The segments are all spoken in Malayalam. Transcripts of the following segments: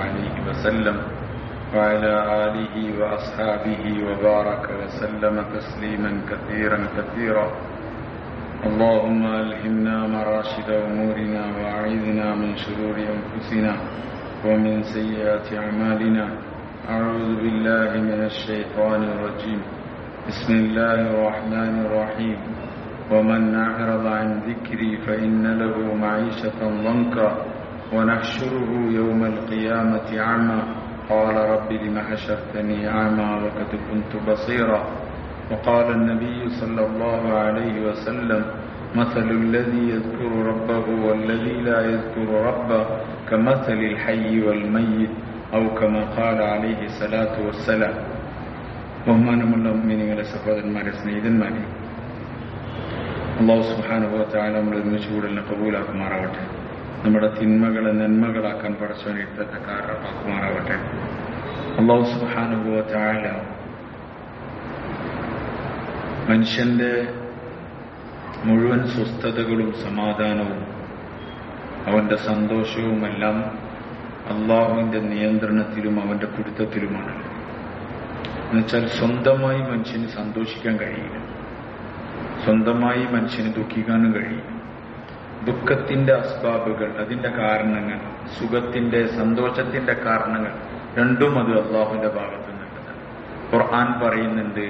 عليه وسلم وعلى آله وأصحابه وبارك وسلم تسليما كثيرا كثيرا اللهم ألهمنا مراشد أمورنا وأعذنا من شرور أنفسنا ومن سيئات أعمالنا أعوذ بالله من الشيطان الرجيم بسم الله الرحمن الرحيم ومن أعرض عن ذكري فإن له معيشة ضنكا ونحشره يوم القيامة أعمى قال رب لم حشرتني أعمى وقد كنت بصيرا وقال النبي صلى الله عليه وسلم مثل الذي يذكر ربه والذي لا يذكر ربه كمثل الحي والميت أو كما قال عليه الصلاة والسلام ബഹുമാനമുള്ള മിനിങ്ങളെ സഹോദരന്മാരെ സ്നേഹിതന്മാരെ അള്ളാഹു സുഹാനുഭവത്തായ നമ്മൾ ഒരുമിച്ച് കൂടുതലിനെ കബൂലാക്കുമാറാവട്ടെ നമ്മുടെ തിന്മകളെ നന്മകളാക്കാൻ പടച്ചവൻ ഇട്ടത്തെ കാരണമാക്കുമാറാവട്ടെ അള്ളാഹു സുഹാനുഭവത്തായ മനുഷ്യന്റെ മുഴുവൻ സ്വസ്ഥതകളും സമാധാനവും അവന്റെ സന്തോഷവുമെല്ലാം അള്ളാഹുവിന്റെ നിയന്ത്രണത്തിലും അവന്റെ പിടുത്തത്തിലുമാണ് എന്നുവെച്ചാൽ സ്വന്തമായി മനുഷ്യന് സന്തോഷിക്കാൻ കഴിയില്ല സ്വന്തമായി മനുഷ്യന് ദുഃഖിക്കാനും കഴിയില്ല ദുഃഖത്തിന്റെ അസ്ബാബുകൾ അതിന്റെ കാരണങ്ങൾ സുഖത്തിന്റെ സന്തോഷത്തിന്റെ കാരണങ്ങൾ രണ്ടും അത് അള്ളാഹുവിന്റെ ഭാഗത്ത് നിന്നുണ്ട് ഖുർആൻ പറയുന്നുണ്ട്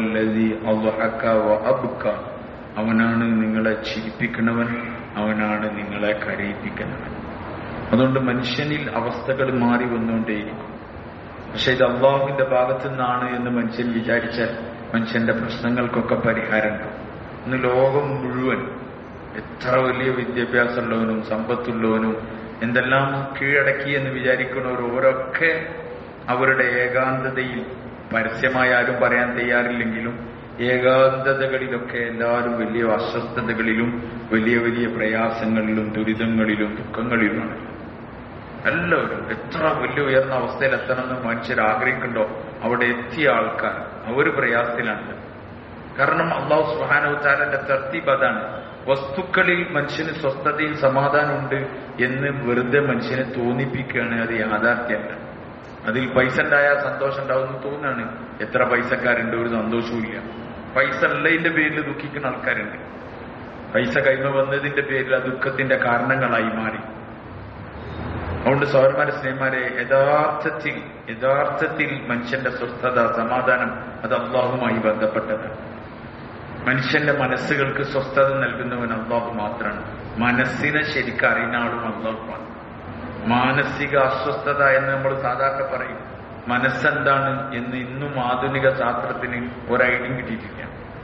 അവനാണ് നിങ്ങളെ ചിരിപ്പിക്കുന്നവൻ അവനാണ് നിങ്ങളെ കരയിപ്പിക്കുന്നവൻ അതുകൊണ്ട് മനുഷ്യനിൽ അവസ്ഥകൾ മാറി വന്നുകൊണ്ടേയിരിക്കും പക്ഷെ ഇത് അള്ളാഹുവിന്റെ ഭാഗത്തു നിന്നാണ് എന്ന് മനുഷ്യൻ വിചാരിച്ചാൽ മനുഷ്യന്റെ പ്രശ്നങ്ങൾക്കൊക്കെ പരിഹാരമുണ്ട് ഇന്ന് ലോകം മുഴുവൻ എത്ര വലിയ വിദ്യാഭ്യാസമുള്ളവനും സമ്പത്തുള്ളവനും എന്തെല്ലാം കീഴടക്കി എന്ന് വിചാരിക്കുന്നവർ ഓരൊക്കെ അവരുടെ ഏകാന്തതയിൽ പരസ്യമായി ആരും പറയാൻ തയ്യാറില്ലെങ്കിലും ഏകാന്തതകളിലൊക്കെ എല്ലാവരും വലിയ അസ്വസ്ഥതകളിലും വലിയ വലിയ പ്രയാസങ്ങളിലും ദുരിതങ്ങളിലും ദുഃഖങ്ങളിലുമാണ് എല്ലാവരും എത്ര വലിയ ഉയർന്ന അവസ്ഥയിൽ എത്തണമെന്ന് മനുഷ്യർ ആഗ്രഹിക്കുന്നുണ്ടോ അവിടെ എത്തിയ ആൾക്കാർ അവര് പ്രയാസത്തിലാണ് കാരണം അള്ളാഹു സുഹാനവതാരന്റെ തർത്തീബ് അതാണ് വസ്തുക്കളിൽ മനുഷ്യന് സ്വസ്ഥതയും സമാധാനമുണ്ട് എന്ന് വെറുതെ മനുഷ്യനെ തോന്നിപ്പിക്കുകയാണ് അത് യാഥാർത്ഥ്യമല്ല അതിൽ പൈസ ഉണ്ടായാൽ സന്തോഷം ഉണ്ടാവുമെന്ന് തോന്നുകയാണ് എത്ര പൈസക്കാരുണ്ട് ഒരു സന്തോഷവും ഇല്ല പൈസ ഉള്ളതിന്റെ പേരിൽ ദുഃഖിക്കുന്ന ആൾക്കാരുണ്ട് പൈസ കൈമ വന്നതിന്റെ പേരിൽ ആ ദുഃഖത്തിന്റെ കാരണങ്ങളായി മാറി അതുകൊണ്ട് സൗരന്മാരെ സ്നേഹന്മാരെ യഥാർത്ഥത്തിൽ യഥാർത്ഥത്തിൽ മനുഷ്യന്റെ സ്വസ്ഥത സമാധാനം അത് അള്ളാഹുമായി ബന്ധപ്പെട്ടതാണ് മനുഷ്യന്റെ മനസ്സുകൾക്ക് സ്വസ്ഥത നൽകുന്നവൻ അള്ളാഹു മാത്രമാണ് മനസ്സിനെ ശരിക്കും അറിയുന്ന ആളും അള്ളാഹുമാണ് മാനസിക അസ്വസ്ഥത എന്ന് നമ്മൾ സാധാരണ പറയും മനസ്സെന്താണ് എന്ന് ഇന്നും ആധുനിക ശാസ്ത്രത്തിന് ഒരു ഐഡിയും കിട്ടിയിട്ടില്ല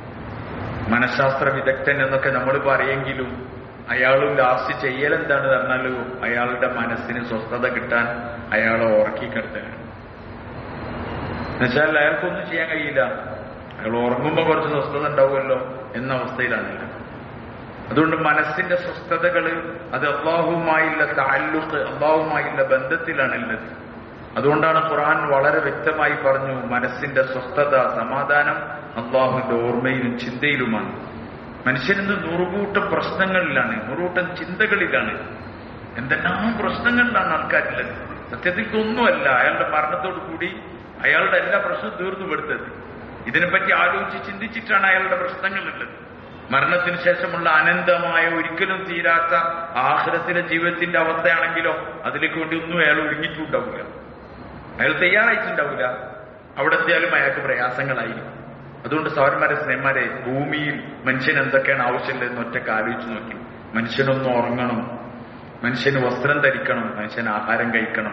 മനഃശാസ്ത്ര വിദഗ്ധൻ എന്നൊക്കെ നമ്മൾ പറയെങ്കിലും അയാളും ലാസ്റ്റ് ചെയ്യലെന്താണ് പറഞ്ഞാലോ അയാളുടെ മനസ്സിന് സ്വസ്ഥത കിട്ടാൻ അയാളെ ഉറക്കി കിടത്തുകയാണ് എന്നുവെച്ചാൽ അയാൾക്കൊന്നും ചെയ്യാൻ കഴിയില്ല അയാൾ ഉറങ്ങുമ്പോൾ കുറച്ച് സ്വസ്ഥത ഉണ്ടാവുമല്ലോ എന്ന അവസ്ഥയിലാണില്ല അതുകൊണ്ട് മനസ്സിന്റെ സ്വസ്ഥതകള് അത് അള്ളാഹുമായുള്ള താല്ലുക്ക് അള്ളാഹുമായുള്ള ബന്ധത്തിലാണുള്ളത് അതുകൊണ്ടാണ് ഖുറാൻ വളരെ വ്യക്തമായി പറഞ്ഞു മനസ്സിന്റെ സ്വസ്ഥത സമാധാനം അള്ളാഹുവിന്റെ ഓർമ്മയിലും ചിന്തയിലുമാണ് മനുഷ്യനിന്ന് നൂറുകൂട്ടം പ്രശ്നങ്ങളിലാണ് നൂറുകൂട്ടം ചിന്തകളിലാണ് എന്തെല്ലാം പ്രശ്നങ്ങളിലാണ് ആൾക്കാരുള്ളത് സത്യത്തിൽ ഇതൊന്നുമല്ല അയാളുടെ മരണത്തോടു കൂടി അയാളുടെ എല്ലാ പ്രശ്നവും തീർന്നു പെടുത്തത് ഇതിനെപ്പറ്റി ആലോചിച്ച് ചിന്തിച്ചിട്ടാണ് അയാളുടെ പ്രശ്നങ്ങളുള്ളത് മരണത്തിന് ശേഷമുള്ള അനന്തമായ ഒരിക്കലും തീരാത്ത ആഹ്രത്തിലെ ജീവിതത്തിന്റെ അവസ്ഥയാണെങ്കിലോ അതിലേക്ക് വേണ്ടി ഒന്നും അയാൾ ഒരുങ്ങിയിട്ടുണ്ടാവില്ല അയാൾ തയ്യാറായിട്ടുണ്ടാവില്ല അവിടെ എത്തിയാലും അയാൾക്ക് പ്രയാസങ്ങളായിരിക്കും അതുകൊണ്ട് സൗരന്മാരെ സ്നേഹന്മാരെ ഭൂമിയിൽ മനുഷ്യൻ എന്തൊക്കെയാണ് ആവശ്യമുള്ളതെന്ന് ഒറ്റക്ക് ആലോചിച്ച് നോക്കി മനുഷ്യനൊന്ന് ഉറങ്ങണം മനുഷ്യന് വസ്ത്രം ധരിക്കണം മനുഷ്യൻ ആഹാരം കഴിക്കണം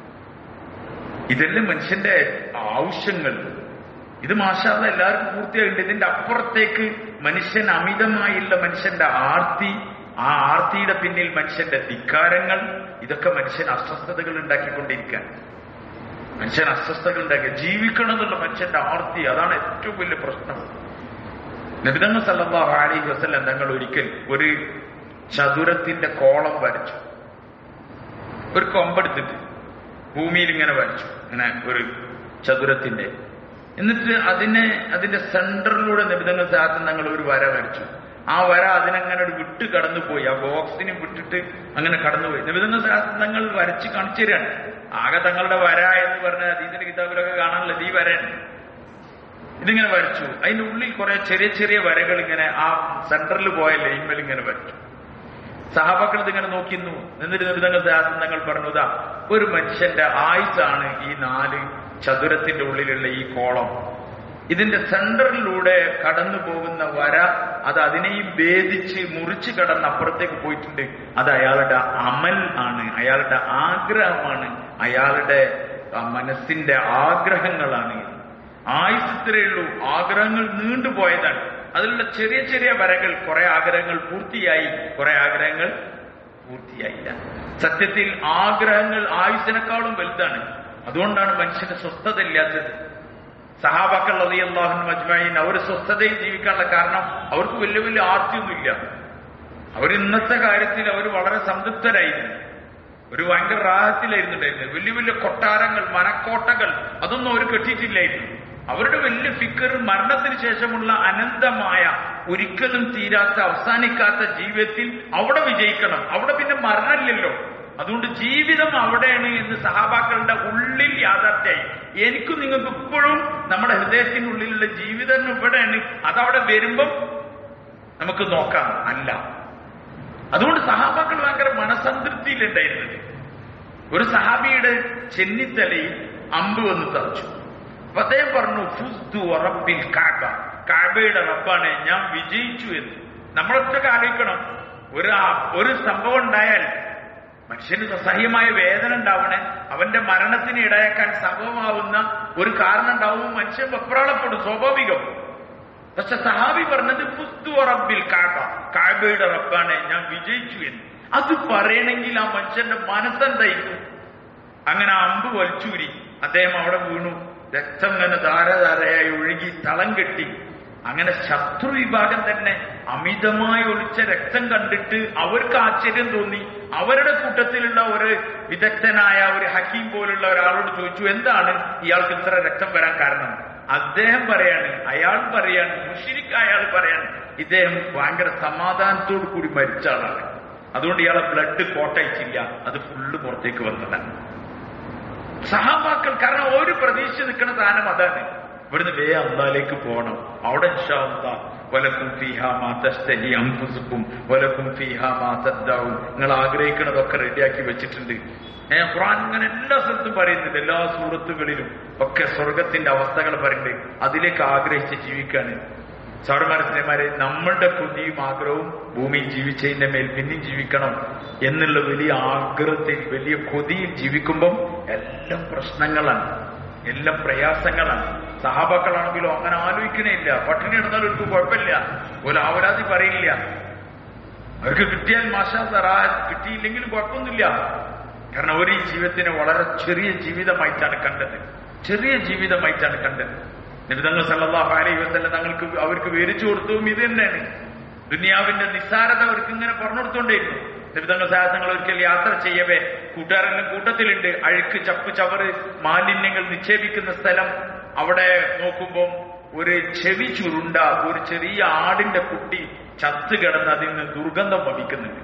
ഇതെല്ലാം മനുഷ്യന്റെ ആവശ്യങ്ങൾ ഇത് മാഷാത എല്ലാവർക്കും പൂർത്തിയായിട്ടുണ്ട് ഇതിന്റെ അപ്പുറത്തേക്ക് മനുഷ്യൻ അമിതമായുള്ള മനുഷ്യന്റെ ആർത്തി ആ ആർത്തിയുടെ പിന്നിൽ മനുഷ്യന്റെ ധിക്കാരങ്ങൾ ഇതൊക്കെ മനുഷ്യൻ അസ്വസ്ഥതകൾ ഉണ്ടാക്കിക്കൊണ്ടിരിക്കാൻ മനുഷ്യൻ അസ്വസ്ഥതകൾ ഉണ്ടാക്കി ജീവിക്കണം എന്നുള്ള മനുഷ്യന്റെ ആർത്തി അതാണ് ഏറ്റവും വലിയ പ്രശ്നം നബിതങ്ങൾ സല്ലാഹു അലൈഹി വസ്ലം തങ്ങൾ ഒരിക്കൽ ഒരു ചതുരത്തിന്റെ കോളം വരച്ചു ഒരു കൊമ്പെടുത്തിട്ട് ഭൂമിയിൽ ഇങ്ങനെ വരച്ചു ഇങ്ങനെ ഒരു ചതുരത്തിന്റെ എന്നിട്ട് അതിനെ അതിന്റെ സെന്ററിലൂടെ നിബിധങ്ങൾ സാധനം തങ്ങൾ ഒരു വര വരച്ചു ആ വര അതിനങ്ങനെ ഒരു വിട്ട് കടന്നു പോയി ആ ബോക്സിനെ വിട്ടിട്ട് അങ്ങനെ കടന്നുപോയി നിബിധങ്ങൾ തങ്ങൾ വരച്ച് കാണിച്ചു തരാണ് ആകെ തങ്ങളുടെ വര എന്ന് പറഞ്ഞ അതീതിന്റെ കിതാബിലൊക്കെ കാണാനുള്ള ഈ വരയാണ് ഇതിങ്ങനെ വരച്ചു അതിന്റെ ഉള്ളിൽ കുറെ ചെറിയ ചെറിയ വരകൾ ഇങ്ങനെ ആ സെന്ററിൽ പോയ ലൈൻമേൽ ഇങ്ങനെ വരച്ചു സഹാബാക്കൾ ഇതിങ്ങനെ നോക്കിന്നു എന്നിട്ട് നിബിധങ്ങൾ തങ്ങൾ പറഞ്ഞതാ ഒരു മനുഷ്യന്റെ ആയുസാണ് ഈ നാല് ചതുരത്തിന്റെ ഉള്ളിലുള്ള ഈ കോളം ഇതിന്റെ സെന്ററിലൂടെ കടന്നു പോകുന്ന വര അത് അതിനെയും ഭേദിച്ച് മുറിച്ച് കടന്ന് അപ്പുറത്തേക്ക് പോയിട്ടുണ്ട് അത് അയാളുടെ അമൽ ആണ് അയാളുടെ ആഗ്രഹമാണ് അയാളുടെ ആ, മനസ്സിന്റെ ആഗ്രഹങ്ങളാണ് ആയുസത്രേ ഉള്ളൂ ആഗ്രഹങ്ങൾ നീണ്ടുപോയതാണ് അതിലുള്ള ചെറിയ ചെറിയ വരകൾ കുറെ ആഗ്രഹങ്ങൾ പൂർത്തിയായി കുറെ ആഗ്രഹങ്ങൾ പൂർത്തിയായില്ല സത്യത്തിൽ ആഗ്രഹങ്ങൾ ആയുസിനേക്കാളും വലുതാണ് അതുകൊണ്ടാണ് മനുഷ്യന് സ്വസ്ഥത ഇല്ലാത്തത് സഹാബാക്കൾ അള്ളാഹു മജ്മീൻ അവർ സ്വസ്ഥതയിൽ ജീവിക്കാനുള്ള കാരണം അവർക്ക് വലിയ വലിയ ആർത്തിയൊന്നുമില്ല അവർ ഇന്നത്തെ കാര്യത്തിൽ അവർ വളരെ സംതൃപ്തരായിരുന്നു ഒരു ഭയങ്കര റാഹത്തിലായിരുന്നു ഉണ്ടായിരുന്നത് വലിയ വലിയ കൊട്ടാരങ്ങൾ മനക്കോട്ടകൾ അതൊന്നും അവർ കെട്ടിയിട്ടില്ലായിരുന്നു അവരുടെ വലിയ ഫിക്കർ മരണത്തിന് ശേഷമുള്ള അനന്തമായ ഒരിക്കലും തീരാത്ത അവസാനിക്കാത്ത ജീവിതത്തിൽ അവിടെ വിജയിക്കണം അവിടെ പിന്നെ മരണമില്ലല്ലോ അതുകൊണ്ട് ജീവിതം അവിടെയാണ് എന്ന് സഹാബാക്കളുടെ ഉള്ളിൽ യാഥാർത്ഥ്യമായി എനിക്കും നിങ്ങൾക്ക് ഇപ്പോഴും നമ്മുടെ ഹൃദയത്തിനുള്ളിലുള്ള ജീവിതം ഇവിടെയാണ് അതവിടെ വരുമ്പം നമുക്ക് നോക്കാം അല്ല അതുകൊണ്ട് സഹാബാക്കൾ ഭയങ്കര മനസംതൃപ്തിയിലുണ്ടായിരുന്നത് ഒരു സഹാബിയുടെ ചെന്നിത്തലയിൽ അമ്പ് വന്ന് തറച്ചു അപ്പൊ അദ്ദേഹം പറഞ്ഞു ഫുസ്തു റബ്ബിൽ കാബ കാബയുടെ റബ്ബാണ് ഞാൻ വിജയിച്ചു എന്ന് നമ്മളൊക്കെ ആലോചിക്കണം ഒരു ആ- ഒരു സംഭവം ഉണ്ടായാൽ മനുഷ്യന് സഹ്യമായ വേദന ഉണ്ടാവണേ അവന്റെ മരണത്തിന് ഇടയാക്കാൻ സംഭവമാവുന്ന ഒരു കാരണം ഉണ്ടാവും മനുഷ്യൻ വെപ്രാളപ്പെടും സ്വാഭാവികം പക്ഷെ സഹാബി പറഞ്ഞത് ഫുസ്തു റബ്ബിൽ കാബ കാബയുടെ റബ്ബാണ് ഞാൻ വിജയിച്ചു എന്ന് അത് പറയണമെങ്കിൽ ആ മനുഷ്യന്റെ മനസ്സെന്തായിരിക്കും അങ്ങനെ ആ അമ്പ് വലിച്ചൂരി അദ്ദേഹം അവിടെ വീണു രക്തം ഇങ്ങനെ ധാരധാരയായി ഒഴുകി തളം കെട്ടി അങ്ങനെ ശത്രു വിഭാഗം തന്നെ അമിതമായി ഒളിച്ച രക്തം കണ്ടിട്ട് അവർക്ക് ആശ്ചര്യം തോന്നി അവരുടെ കൂട്ടത്തിലുള്ള ഒരു വിദഗ്ധനായ ഒരു ഹക്കീം പോലുള്ള ഒരാളോട് ചോദിച്ചു എന്താണ് ഇയാൾക്ക് ഇത്ര രക്തം വരാൻ കാരണം അദ്ദേഹം പറയാണ് അയാൾ പറയാണ് മുഷിരിക്ക് അയാൾ പറയാണ് ഇദ്ദേഹം ഭയങ്കര സമാധാനത്തോടു കൂടി മരിച്ച ആളാണ് അതുകൊണ്ട് ഇയാളെ ബ്ലഡ് കോട്ടയിച്ചില്ല അത് ഫുള്ള് പുറത്തേക്ക് വന്നതാണ് സഹാബാക്കൾ കാരണം ഒരു പ്രതീക്ഷ നിൽക്കുന്ന സാധനം അതാണ് ഇവിടുന്ന് വേ അള്ളാലേക്ക് പോകണം അവിടെ ഇൻഷാ അല്ലാ, വലക്കും ഫീഹ മാ തസ്തഹി അൻഫുസുക്കും വലക്കും ഫീഹ മാ തദ്ദഊൻ നിങ്ങൾ ആഗ്രഹിക്കുന്നതൊക്കെ റെഡിയാക്കി വെച്ചിട്ടുണ്ട് ഏ ഖുർആൻ ഇങ്ങനെ എല്ലാ സ്ഥലത്തും പറയുന്നുണ്ട് എല്ലാ സൂറത്തുകളിലും ഒക്കെ സ്വർഗത്തിന്റെ അവസ്ഥകൾ പറയുന്നുണ്ട് അതിലേക്ക് ആഗ്രഹിച്ച് ജീവിക്കാണ് സൗരമരത്തിനെമാരെ നമ്മളുടെ കൊതിയും ആഗ്രഹവും ഭൂമിയിൽ ജീവിച്ചതിന്റെ മേൽ പിന്നെയും ജീവിക്കണം എന്നുള്ള വലിയ ആഗ്രഹത്തിൽ വലിയ കൊതിയിൽ ജീവിക്കുമ്പം എല്ലാം പ്രശ്നങ്ങളാണ് എല്ലാം പ്രയാസങ്ങളാണ് സഹാബാക്കളാണെങ്കിലോ അങ്ങനെ ആലോചിക്കണേയില്ല പട്ടിണി എടുത്താലും അവർക്ക് കുഴപ്പമില്ല ഒരു ആവരാതി പറയില്ല അവർക്ക് കിട്ടിയാൽ മാഷാ സറാ കിട്ടിയില്ലെങ്കിലും കുഴപ്പമൊന്നുമില്ല കാരണം അവർ ഈ ജീവിതത്തിനെ വളരെ ചെറിയ ജീവിതമായിട്ടാണ് കണ്ടത് ചെറിയ ജീവിതമായിട്ടാണ് കണ്ടത് നിബിതങ്ങൾ സല്ലല്ലാഹു അലൈഹി വസല്ലം തങ്ങൾക്ക് അവർക്ക് വിവരിച്ചു കൊടുത്തതും ഇത് തന്നെയാണ് ദുനിയാവിന്റെ നിസ്സാരത അവർക്ക് ഇങ്ങനെ പറഞ്ഞു കൊടുത്തോണ്ടേയിരുന്നു നിബിതങ്ങൾ സാഹസങ്ങൾ ഒരിക്കൽ യാത്ര ചെയ്യവേ കൂട്ടുകാരെല്ലാം കൂട്ടത്തിലുണ്ട് അഴുക്ക് ചപ്പ് ചവറ് മാലിന്യങ്ങൾ നിക്ഷേപിക്കുന്ന സ്ഥലം അവിടെ നോക്കുമ്പോൾ ഒരു ചെവി ചുരുണ്ട ഒരു ചെറിയ ആടിന്റെ കുട്ടി ചത്ത് കിടന്ന് അതിൽ നിന്ന് ദുർഗന്ധം വമിക്കുന്നുണ്ട്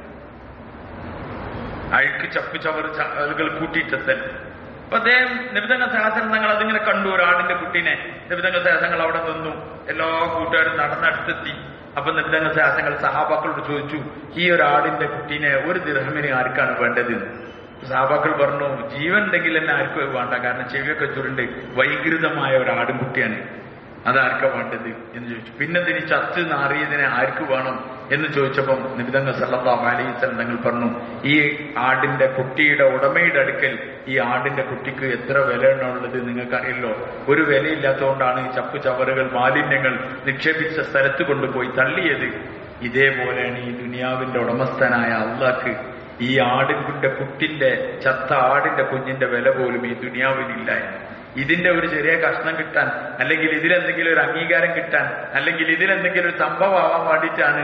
അഴുക്ക് ചപ്പ് ചവറ് ച- ആളുകൾ കൂട്ടിയിട്ട സ്ഥലം അപ്പൊ അദ്ദേഹം നിബിതങ്ങ സഹസനം തങ്ങൾ അതിങ്ങനെ കണ്ടു ഒരാടിന്റെ കുട്ടീനെ നിബിതങ്ങ സഹസങ്ങൾ അവിടെ നിന്നു എല്ലാ കൂട്ടുകാരും നടന്നടുത്തെത്തി അപ്പൊ നിബിതങ്ങ സഹസങ്ങൾ സഹാബാക്കളോട് ചോദിച്ചു ഈ ഒരു ആടിന്റെ കുട്ടീനെ ഒരു ദിർഹമിന് ആർക്കാണ് വേണ്ടത് എന്ന്. സഹാബാക്കൾ പറഞ്ഞു ജീവൻ ഉണ്ടെങ്കിൽ തന്നെ ആർക്കും അത് വേണ്ട കാരണം ചെവിയൊക്കെ ചുരുണ്ട് വൈകൃതമായ ഒരു ആടുംകുട്ടിയാണ് അതാർക്കാ വേണ്ടത് എന്ന് ചോദിച്ചു പിന്നെ ഇതിന് ചത്ത് നാറിയതിനെ ആർക്ക് വേണം എന്ന് ചോദിച്ചപ്പം നിബിതങ്ങൾ സല്ലല്ലാഹു അലൈഹി വസല്ലം തങ്ങൾ പറഞ്ഞു ഈ ആടിന്റെ കുട്ടിയുടെ ഉടമയുടെ അടുക്കൽ ഈ ആടിന്റെ കുട്ടിക്ക് എത്ര വിലയാണുള്ളത് നിങ്ങൾക്കറിയല്ലോ ഒരു വിലയില്ലാത്തതുകൊണ്ടാണ് ഈ ചപ്പ് ചവറുകൾ മാലിന്യങ്ങൾ നിക്ഷേപിച്ച സ്ഥലത്ത് കൊണ്ടുപോയി തള്ളിയത് ഇതേപോലെയാണ് ഈ ദുനിയാവിന്റെ ഉടമസ്ഥനായ അള്ളാഹ്ക്ക് ഈ ആടിന്റെ കുട്ടിന്റെ ചത്ത ആടിന്റെ കുഞ്ഞിന്റെ വില പോലും ഈ ദുനിയാവിലില്ല എന്ന്. ഇതിന്റെ ഒരു ചെറിയ കഷ്ണം കിട്ടാൻ അല്ലെങ്കിൽ ഇതിലെന്തെങ്കിലും ഒരു അംഗീകാരം കിട്ടാൻ അല്ലെങ്കിൽ ഇതിലെന്തെങ്കിലും ഒരു സംഭവം ആവാൻ വേണ്ടിയിട്ടാണ്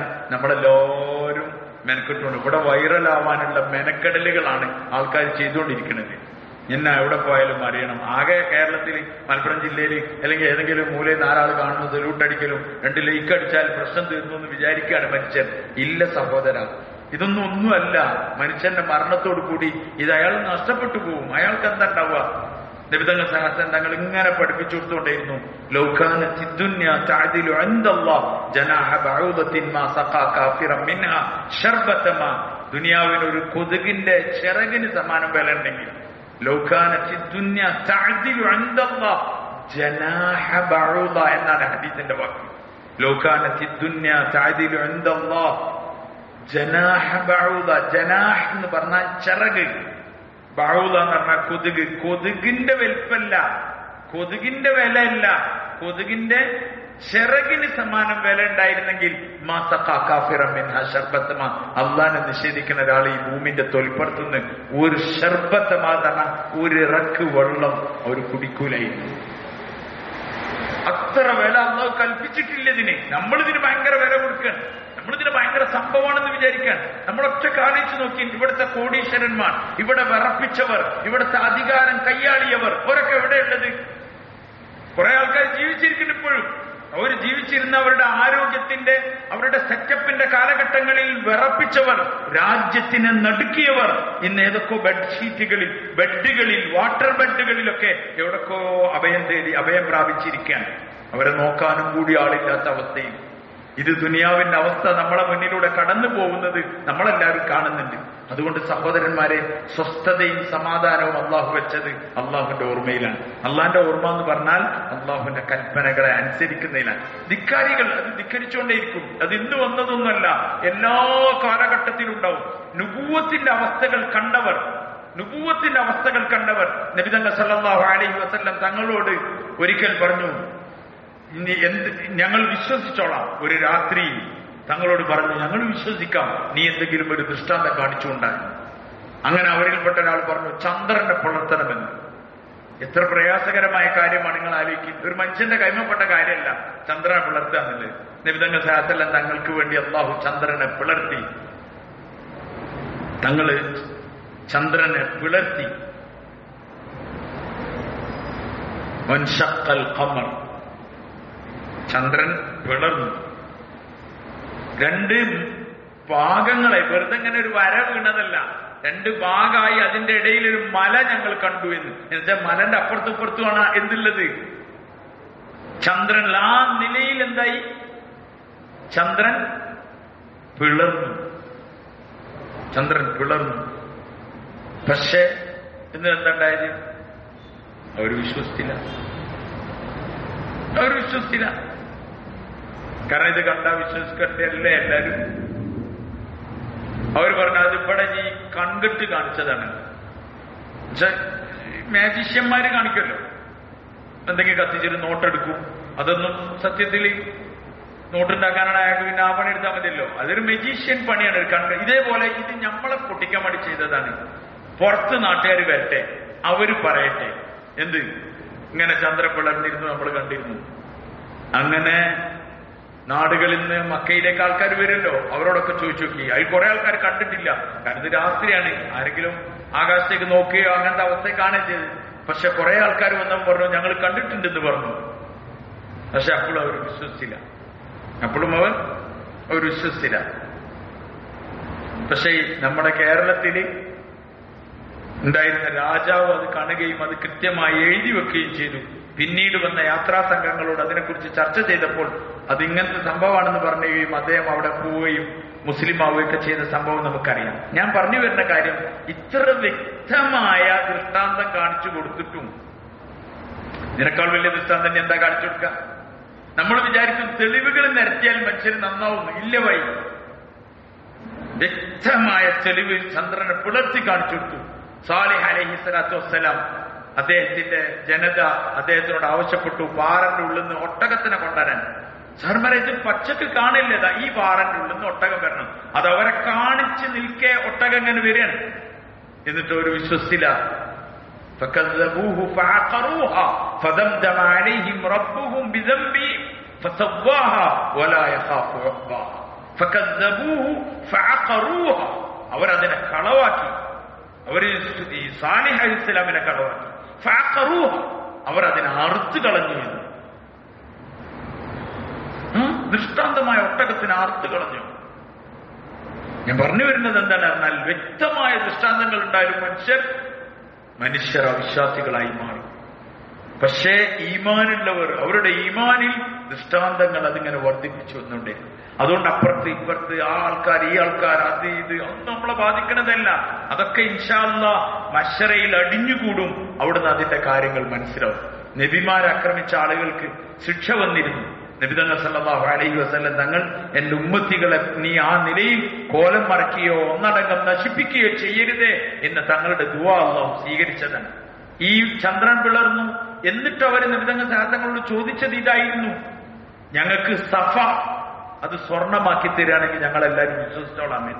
നമ്മളെല്ലാവരും മെനക്കെട്ടുകൊണ്ട് ഇവിടെ വൈറലാവാനുള്ള മെനക്കെടലുകളാണ് ആൾക്കാർ ചെയ്തുകൊണ്ടിരിക്കുന്നത് എന്നെ എവിടെ പോയാലും അറിയണം ആകെ കേരളത്തിൽ മലപ്പുറം ജില്ലയിൽ അല്ലെങ്കിൽ ഏതെങ്കിലും മൂലയിൽ നാലാൾ കാണുന്നു സല്യൂട്ടടിക്കലും രണ്ട് ലൈക്ക് അടിച്ചാൽ പ്രശ്നം തീർന്നു എന്ന് വിചാരിക്കുകയാണ് മനുഷ്യൻ ഇല്ല സഹോദര ഇതൊന്നും ഒന്നുമല്ല മനുഷ്യന്റെ മരണത്തോടു കൂടി ഇത് അയാൾ നഷ്ടപ്പെട്ടു പോകും അയാൾക്ക് എന്താ ഉണ്ടാവുക നിബിതങ്ങൾ സഹസ്രൻ തങ്ങൾ ഇങ്ങനെ പഠിപ്പിച്ചു കൊടുത്തുകൊണ്ടേയിരുന്നു ലൗകാന ചിദ്ദുന്യ തഅദിലു ഇൻദല്ലാഹ് ജനാഹ ബഊദത്തിൻ മാ സഖാ കാഫിറൻ മിൻഹ ശർബത്തമ ദുനിയാവിന് ഒരു കൊതുകിന്റെ ചിറകിന് സമാനം വില ഉണ്ടെങ്കിൽ ലൗകാന ചിദ്ദുന്യ തഅദിലു ഇൻദല്ലാഹ് ജനാഹ ബഊദ എന്നാണ് ഹദീസിന്റെ വാക്ക് ലൗകാന ചിദ്ദുന്യ തഅദിലു ഇൻദല്ലാഹ് ജനാഹ ബഊദ ജനാഹ് എന്ന് പറഞ്ഞാൽ ചിറക് ബഹുല എന്ന് പറഞ്ഞാൽ കൊതുക് കൊതുകിന്റെ വലിപ്പല്ല കൊതുകിന്റെ വിലയല്ല കൊതുകിന്റെ ചിറകിന് സമാനം വില ഉണ്ടായിരുന്നെങ്കിൽ അള്ളാനെ നിഷേധിക്കുന്ന ഒരാൾ ഈ ഭൂമിന്റെ തൊലിപ്പുറത്തുനിന്ന് ഒരു ഷർബത്തമാതണ ഒരു ഇറക്ക് വെള്ളം അവർ കുടിക്കൂലായിരുന്നു അത്ര വില അള്ളാഹ് കൽപ്പിച്ചിട്ടില്ല ഇതിന് നമ്മളിതിന് ഭയങ്കര വില കൊടുക്കണം നമ്മളിതിന് ഭയങ്കര സംഭവമാണെന്ന് വിചാരിക്കാൻ നമ്മളൊക്കെ കാണിച്ചു നോക്കി ഇവിടുത്തെ കോടീശ്വരന്മാർ ഇവിടെ വിറപ്പിച്ചവർ ഇവിടുത്തെ അധികാരം കൈയാളിയവർ അവരൊക്കെ എവിടെയുള്ളത് കുറെ ആൾക്കാർ ജീവിച്ചിരിക്കുന്നു ഇപ്പോഴും അവർ ജീവിച്ചിരുന്ന അവരുടെ ആരോഗ്യത്തിന്റെ അവരുടെ സെറ്റപ്പിന്റെ കാലഘട്ടങ്ങളിൽ വിറപ്പിച്ചവർ രാജ്യത്തിനെ നടുക്കിയവർ ഇന്ന് ഏതൊക്കെ ബെഡ്ഷീറ്റുകളിൽ ബെഡുകളിൽ വാട്ടർ ബെഡുകളിലൊക്കെ എവിടൊക്കെ അഭയം തേടി അഭയം പ്രാപിച്ചിരിക്കാൻ അവരെ നോക്കാനും കൂടി ആളില്ലാത്ത അവസ്ഥയിൽ ഇത് ദുനിയാവിന്റെ അവസ്ഥ നമ്മളെ മുന്നിലൂടെ കടന്നു പോകുന്നത് നമ്മളെല്ലാവരും കാണുന്നുണ്ട് അതുകൊണ്ട് സഹോദരന്മാരെ സ്വസ്ഥതയും സമാധാനവും അള്ളാഹു വെച്ചത് അള്ളാഹുവിന്റെ ഓർമ്മയിലാണ് അള്ളാഹിന്റെ ഓർമ്മ എന്ന് പറഞ്ഞാൽ അള്ളാഹുവിന്റെ കൽപ്പനകളെ അനുസരിക്കുന്നതിലാണ് ധിക്കാരികൾ അത് ധിക്കരിച്ചുകൊണ്ടേയിരിക്കും അത് ഇന്ന് വന്നതൊന്നുമല്ല എല്ലാ കാലഘട്ടത്തിലും ഉണ്ടാവും നുപൂവത്തിന്റെ അവസ്ഥകൾ കണ്ടവർ നുപൂവത്തിന്റെ അവസ്ഥകൾ കണ്ടവർ നബിതങ്ങൾ സല്ലല്ലാഹു അലൈഹി വസല്ലം തങ്ങളോട് ഒരിക്കൽ പറഞ്ഞു ഇനി എന്ത് ഞങ്ങൾ വിശ്വസിച്ചോളാം ഒരു രാത്രി തങ്ങളോട് പറഞ്ഞു ഞങ്ങൾ വിശ്വസിക്കാം നീ എന്തെങ്കിലും ഒരു ദൃഷ്ടാന്തം കാണിച്ചുകൊണ്ടായി അങ്ങനെ അവരിൽപ്പെട്ട ഒരാൾ പറഞ്ഞു ചന്ദ്രനെ പുലർത്തണമെന്ന് എത്ര പ്രയാസകരമായ കാര്യമാണ് നിങ്ങൾ ആലോചിക്കുന്നത് ഒരു മനുഷ്യന്റെ കൈമപ്പെട്ട കാര്യമല്ല ചന്ദ്രനെ പിളർത്തുക എന്നുള്ളത് നിബിതങ്ങൾ സാഹസെല്ലാം തങ്ങൾക്ക് വേണ്ടി അള്ളാഹു ചന്ദ്രനെ പിളർത്തി തങ്ങള് ചന്ദ്രനെ പിളർത്തി വൻഷക്കൽ ഖമർ ചന്ദ്രൻ പിളർന്നു രണ്ട് ഭാഗങ്ങളെ വെറുതെ ഇങ്ങനെ ഒരു വര വീണതല്ല രണ്ട് ഭാഗമായി അതിന്റെ ഇടയിൽ ഒരു മല ഞങ്ങൾ കണ്ടു എന്ന് എന്നുവെച്ചാൽ മലന്റെ അപ്പുറത്തും ഇപ്പുറത്തുമാണ് എന്തുള്ളത് ചന്ദ്രൻ ആ നിലയിൽ എന്തായി ചന്ദ്രൻ പിളർന്നു ചന്ദ്രൻ പിളർന്നു പക്ഷേ ഇന്ന് എന്തുണ്ടായത് അവർ വിശ്വസിച്ചില്ല അവർ വിശ്വസിച്ചില്ല കാരണം ഇത് കണ്ടാ വിശ്വസിക്കണ്ടല്ലേ എല്ലാരും അവർ പറഞ്ഞു അത് ഇവിടെ ഈ കൺകെട്ട് കാണിച്ചതാണ് മാജിഷ്യന്മാര് കാണിക്കല്ലോ എന്തെങ്കിലും കത്തിച്ചൊരു നോട്ടെടുക്കും അതൊന്നും സത്യത്തിൽ നോട്ടുണ്ടാക്കാനാണ് അയാൾക്ക് പിന്നെ ആ പണി എടുത്താൽ മതിയല്ലോ അതൊരു മെജീഷ്യൻ പണിയാണ് ഒരു കണ്ണ് ഇതേപോലെ ഇത് നമ്മളെ പൊട്ടിക്കാൻ വേണ്ടി ചെയ്തതാണ് പുറത്ത് നാട്ടുകാർ വരട്ടെ അവര് പറയട്ടെ എന്ത് ഇങ്ങനെ ചന്ദ്രൻ പിളർന്നിരുന്നു നമ്മൾ കണ്ടിരുന്നു അങ്ങനെ നാടുകളിൽ നിന്ന് മക്കയിലേക്ക് ആൾക്കാർ വരുമല്ലോ അവരോടൊക്കെ ചോദിച്ചു നോക്കി അതിൽ കുറെ ആൾക്കാർ കണ്ടിട്ടില്ല കാരണം ഇത് രാത്രിയാണ് ആരെങ്കിലും ആകാശത്തേക്ക് നോക്കുകയോ അങ്ങനത്തെ അവസ്ഥയെ കാണുകയും ചെയ്ത് പക്ഷെ കുറെ ആൾക്കാർ വന്നപ്പോൾ പറഞ്ഞു ഞങ്ങൾ കണ്ടിട്ടുണ്ടെന്ന് പറഞ്ഞു പക്ഷെ അപ്പോഴും അവർ വിശ്വസിച്ചില്ല അപ്പോഴും അവർ അവർ വിശ്വസിച്ചില്ല പക്ഷെ നമ്മുടെ കേരളത്തിൽ ഉണ്ടായിരുന്ന രാജാവ് അത് കാണുകയും അത് കൃത്യമായി എഴുതി വെക്കുകയും ചെയ്തു പിന്നീട് വന്ന യാത്രാ സംഘങ്ങളോട് അതിനെക്കുറിച്ച് ചർച്ച ചെയ്തപ്പോൾ അത് ഇങ്ങനത്തെ സംഭവമാണെന്ന് പറയുകയും അദ്ദേഹം അവിടെ പോവുകയും മുസ്ലിം ആവുകയൊക്കെ ചെയ്ത സംഭവം നമുക്കറിയാം ഞാൻ പറഞ്ഞു വരുന്ന കാര്യം ഇത്ര വ്യക്തമായ ദൃഷ്ടാന്തം കാണിച്ചു കൊടുത്തിട്ടും ഇതിനേക്കാൾ വലിയ ദൃഷ്ടാന്തം ഇനി എന്താ കാണിച്ചു കൊടുക്കുക നമ്മൾ വിചാരിക്കും തെളിവുകൾ നിരത്തിയാൽ മനുഷ്യർ നന്നാവുന്നു ഇല്ല വൈ വ്യക്തമായ തെളിവ് ചന്ദ്രനെ പിളർത്തി കാണിച്ചു കൊടുത്തു സാലിഹ് അലഹി സ്വലാത്തു വസ്സലാം അദ്ദേഹത്തിന്റെ ജനത അദ്ദേഹത്തിനോട് ആവശ്യപ്പെട്ടു പാറന്റെ ഉള്ളിൽ നിന്ന് ഒട്ടകത്തിനെ കൊണ്ടുവരാൻ സാർമാരെ ഇത് പച്ചക്ക് കാണില്ലതാ ഈ പാറന്റെ ഉള്ളിൽ നിന്ന് ഒട്ടകം വരണം അത് അവരെ കാണിച്ച് നിൽക്കെ ഒട്ടകം ഇങ്ങനെ വരികയാണ് എന്നിട്ട് ഒരു വിശ്വസിച്ചില്ല فكذبوه فعقروها فدمدم عليهم ربهم بذنبهم فسواها ولا يخاف عقباها فكذبوه فعقروها അവരതിനെ കളവാക്കി അവര് ഈ സാലിഹ് അലി ഇസ്ലാമിനെ കളവാക്കി ഫഅഖറൂഹ. അവർ അതിനെ അറുത്ത് കളഞ്ഞു എന്ന് ഉം? ദൃഷ്ടാന്തമായ ഒട്ടകത്തിന് അറുത്ത് കളഞ്ഞു ഞാൻ പറഞ്ഞു വരുന്നത് എന്താണ് പറഞ്ഞാൽ വ്യക്തമായ ദൃഷ്ടാന്തങ്ങൾ ഉണ്ടായാലും മനുഷ്യർ മനുഷ്യർ അവിശ്വാസികളായി മാറി പക്ഷേ ഈമാനുള്ളവർ അവരുടെ ഈമാനിൽ ദൃഷ്ടാന്തങ്ങൾ അതിങ്ങനെ വർദ്ധിപ്പിച്ചു വന്നുകൊണ്ടേ അതുകൊണ്ട് അപ്പുറത്ത് ഇപ്പുറത്ത് ആ ആൾക്കാർ ഈ ആൾക്കാർ അത് ഇത് ഒന്നും നമ്മളെ ബാധിക്കണതല്ല അതൊക്കെ ഇൻഷാല്ല മഷറയിൽ അടിഞ്ഞുകൂടും അവിടുന്ന് അതിന്റെ കാര്യങ്ങൾ മനസ്സിലാവും നബിമാരെ ആക്രമിച്ച ആളുകൾക്ക് ശിക്ഷ വന്നിരുന്നു നബിതങ്ങൾ സല്ലല്ലാഹു അലൈഹി വസല്ലം തങ്ങൾ എന്റെ ഉമ്മത്തികളെ നീ ആ നിലയിൽ കോലം മറക്കുകയോ ഒന്നടങ്കം നശിപ്പിക്കുകയോ ചെയ്യരുതേ എന്ന് തങ്ങളുടെ ദുവാ അള്ളാഹു സ്വീകരിച്ചതാണ് ഈ ചന്ദ്രൻ പിളർന്നു എന്നിട്ട് അവർ നിബിതങ്ങൾ സഹസങ്ങളോട് ചോദിച്ചത് ഇതായിരുന്നു ഞങ്ങൾക്ക് സഫ അത് സ്വർണമാക്കി തരികയാണെങ്കിൽ ഞങ്ങൾ എല്ലാവരും വിശ്വസിച്ചോളാമെന്ന്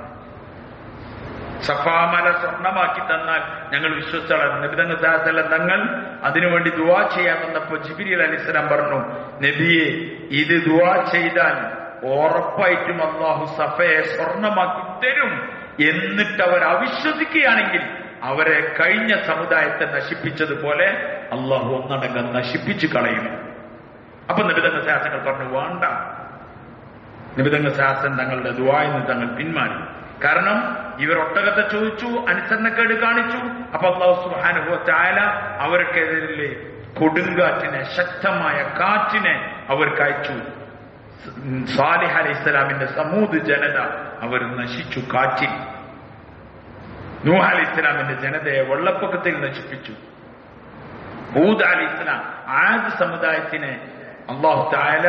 സഫാമല സ്വർണമാക്കി തന്നാൽ ഞങ്ങൾ വിശ്വസിച്ചോളാം നബിതങ്ങൾ സഹസല്ലം തങ്ങൾ അതിനുവേണ്ടി ദുവാ ചെയ്യാൻ വന്നപ്പോ ജിബിരി അലിസ്ലാം പറഞ്ഞു നബിയെ ഇത് ദുവാ ചെയ്താൽ ഉറപ്പായിട്ടും അള്ളാഹു സഫയെ സ്വർണമാക്കി തരും എന്നിട്ട് അവർ അവിശ്വസിക്കുകയാണെങ്കിൽ അവരെ കഴിഞ്ഞ സമുദായത്തെ നശിപ്പിച്ചതുപോലെ അള്ളാഹു ഒന്നടങ്കം നശിപ്പിച്ചു കളയും അപ്പൊ നിബിതങ്ങൾ ശാസനങ്ങൾ പറഞ്ഞു വേണ്ട നിബിതങ്ങൾ ശാസൻ തങ്ങളുടെ ദുവായിന്ന് തങ്ങൾ പിന്മാറി കാരണം ഇവർ ഒട്ടകത്തെ ചോദിച്ചു അനുസരണക്കേട് കാണിച്ചു അപ്പൊ അള്ളാഹു സുഹാനുഭവ ചായാല അവർക്കെതിരെ കൊടുങ്കാറ്റിനെ ശക്തമായ കാറ്റിനെ അവർക്ക് അയച്ചു സാലിഹ് അലൈഹി ഇസ്ലാമിന്റെ സമൂത് ജനത അവർ നശിച്ചു കാറ്റിൽ നൂഹ അലി ഇസ്ലാമിന്റെ ജനതയെ വെള്ളപ്പൊക്കത്തിൽ നശിപ്പിച്ചു ഹൂദ് അലി ഇസ്ലാം ആദ് സമുദായത്തിനെ അള്ളാഹു തായാല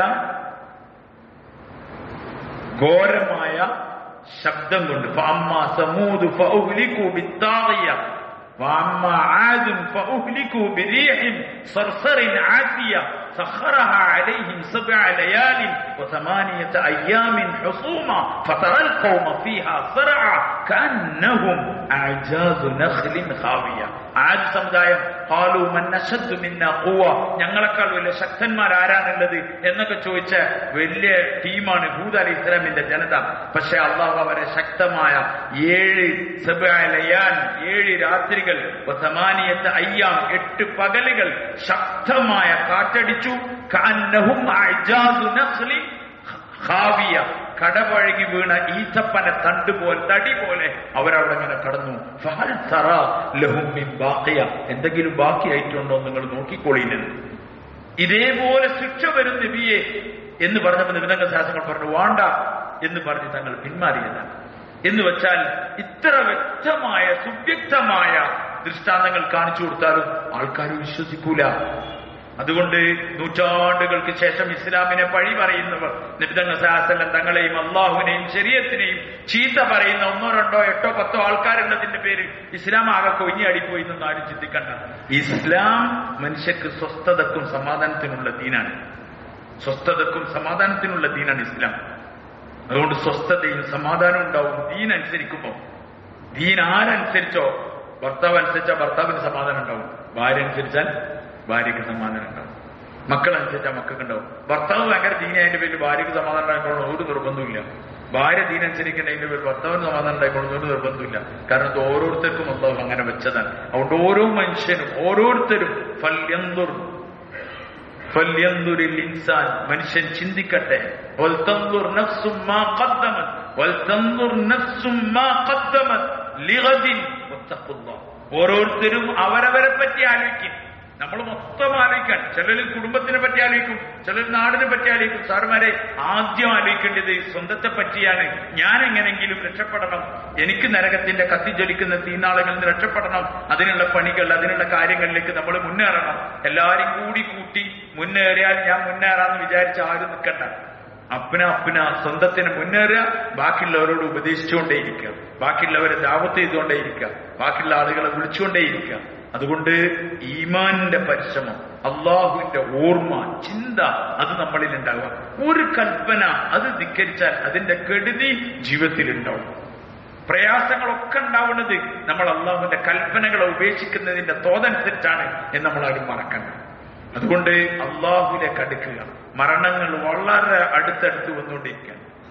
ഘോരമായ ശബ്ദം കൊണ്ട് ഫഅമ്മ സമൂദ് ഫഉഹ്ലികു ബിത്താഗിയ وأما عاد فأهلكوا بريح صرصر عاتية سخرها عليهم سبع ليال وثمانية أيام حصوما فترى القوم فيها صرعى كأنهم أعجاز نخل خاوية ആദ് സമുദായം ഹാലു മന്നശദ്ദു മിന്ന ഖുവ ഞങ്ങളെക്കാൾ വലിയ ശക്തന്മാർ ആരാണുള്ളത് എന്നൊക്കെ ചോദിച്ച വലിയ ടീമാണ് ഹൂദ് അലി ഇസ്ലാമിന്റെ ജനത പക്ഷെ അള്ളാഹു അവരെ ശക്തമായ ഏഴ് സബലയാൻ ഏഴ് രാത്രികൾ സമാനിയത്ത് അയ്യാം എട്ട് പകലുകൾ ശക്തമായ കാറ്റടിച്ചു കാന്നഹും അഅ്ജാസു നഖ്ലിൻ ഖാവിയ കടപഴകി വീണ ഈത്തപ്പന തണ്ട് പോലെ തടി പോലെ അവരവിടെ ഇങ്ങനെ കടന്നു ഫഹൽ തറ ലഹും മിൻ ബാഖിയ എന്തെങ്കിലും ബാക്കിയായിട്ടുണ്ടോ നിങ്ങൾ നോക്കിക്കോളിയില്ലെന്ന് ഇതേപോലെ ശിക്ഷ വരും നബിയെ എന്ന് പറഞ്ഞപ്പോൾ നിബിധങ്ങൾ ശാസ്ത്രങ്ങൾ പറഞ്ഞു വേണ്ട എന്ന് പറഞ്ഞ് തങ്ങൾ പിന്മാറിയതാണ് എന്ന് വെച്ചാൽ ഇത്ര വ്യക്തമായ സുവ്യക്തമായ ദൃഷ്ടാന്തങ്ങൾ കാണിച്ചു കൊടുത്താലും ആൾക്കാർ വിശ്വസിക്കൂല അതുകൊണ്ട് നൂറ്റാണ്ടുകൾക്ക് ശേഷം ഇസ്ലാമിനെ പഴി പറയുന്നവർ നിബിതങ്ങൾ സാഹസല്ലം തങ്ങളെയും അള്ളാഹുവിനെയും ശരീരത്തിനെയും ചീത്ത പറയുന്ന ഒന്നോ രണ്ടോ എട്ടോ പത്തോ ആൾക്കാരുള്ളതിന്റെ പേര് ഇസ്ലാം ആകെ കൊഞ്ഞടിപ്പോയി എന്നൊന്നും ആരും ചിന്തിക്കണ്ട ഇസ്ലാം മനുഷ്യർക്ക് സ്വസ്ഥതക്കും സമാധാനത്തിനുള്ള ദീനാണ് സ്വസ്ഥതക്കും സമാധാനത്തിനുള്ള ദീനാണ് ഇസ്ലാം അതുകൊണ്ട് സ്വസ്ഥതയും സമാധാനവും ഉണ്ടാവും ദീൻ അനുസരിക്കുമ്പോ ദീൻ ആരനുസരിച്ചോ ഭർത്താവ് അനുസരിച്ചാൽ ഭർത്താവിന് സമാധാനം ഉണ്ടാവും ഭാര്യ അനുസരിച്ചാൽ ഭാര്യയ്ക്ക് സമാധാനം ഉണ്ടാവും മക്കളനുസരിച്ചാൽ മക്കൾക്ക് ഉണ്ടാവും ഭർത്താവ് ഭയങ്കര ദീനതിന്റെ പേരിൽ ഭാര്യയ്ക്ക് സമാധാനം ഉണ്ടായിക്കോളണം ഒരു നിർബന്ധമില്ല ഭാര്യ ദീനനുസരിക്കുന്നതിന്റെ പേരിൽ ഭർത്താവിന് സമാധാനം ഉണ്ടായിക്കോളണം ഒരു നിർബന്ധമില്ല കാരണം ഇത് ഓരോരുത്തർക്കും അള്ളാഹു അങ്ങനെ വെച്ചതാണ് അതുകൊണ്ട് ഓരോ മനുഷ്യനും ഓരോരുത്തരും ഫല്യന്തുർ ഫല്യന്തുരിൽ ഇൻസാൻ മനുഷ്യൻ ചിന്തിക്കട്ടെ വൽതന്തുർ നഫ്സും മാ ഖദ്ദമത് വൽതന്തുർ നഫ്സും മാ ഖദ്ദമത് ലിഗദിൻ വത്തഖുല്ലാഹ് ഓരോരുത്തരും അവരവരെ പറ്റി ആലോചിക്കും നമ്മൾ മൊത്തം ആലോചിക്കാൻ ചിലർ കുടുംബത്തിനെ പറ്റി ആലോചിക്കും ചിലർ നാടിനെ പറ്റി ആലോചിക്കും സാറുമാരെ ആദ്യം ആലോചിക്കേണ്ടത് സ്വന്തത്തെ പറ്റിയാണ് ഞാൻ എങ്ങനെങ്കിലും രക്ഷപ്പെടണം എനിക്ക് നരകത്തിന്റെ കത്തിജ്വലിക്കുന്ന തീനാളങ്ങളിൽ നിന്ന് രക്ഷപ്പെടണം അതിനുള്ള പണികൾ അതിനുള്ള കാര്യങ്ങളിലേക്ക് നമ്മൾ മുന്നേറണം എല്ലാരും കൂടി കൂട്ടി മുന്നേറിയാൽ ഞാൻ മുന്നേറാന്ന് വിചാരിച്ച് ആരും നിൽക്കണ്ട അപ്പന അപ്പന സ്വന്തത്തിന് മുന്നേറുക ബാക്കിയുള്ളവരോട് ഉപദേശിച്ചുകൊണ്ടേയിരിക്കുക ബാക്കിയുള്ളവരെ ദാവത്ത് ചെയ്തുകൊണ്ടേയിരിക്കുക ബാക്കിയുള്ള ആളുകളെ വിളിച്ചുകൊണ്ടേയിരിക്കുക അതുകൊണ്ട് ഈമാനിന്റെ പരിശ്രമം അള്ളാഹുവിന്റെ ഓർമ്മ ചിന്ത അത് നമ്മളിൽ ഉണ്ടാവുക ഒരു കൽപ്പന അത് ധിക്കരിച്ചാൽ അതിന്റെ കെടുതി ജീവിതത്തിൽ ഉണ്ടാവും പ്രയാസങ്ങളൊക്കെ ഉണ്ടാവുന്നത് നമ്മൾ അള്ളാഹുവിന്റെ കൽപ്പനകളെ ഉപേക്ഷിക്കുന്നതിന്റെ തോതനുസരിച്ചാണ് എന്ന് നമ്മൾ ആരും മറക്കണ്ട അതുകൊണ്ട് അള്ളാഹുലേക്ക് അടുക്കുക മരണങ്ങൾ വളരെ അടുത്തടുത്ത് വന്നുകൊണ്ടിരിക്കുകയാണ്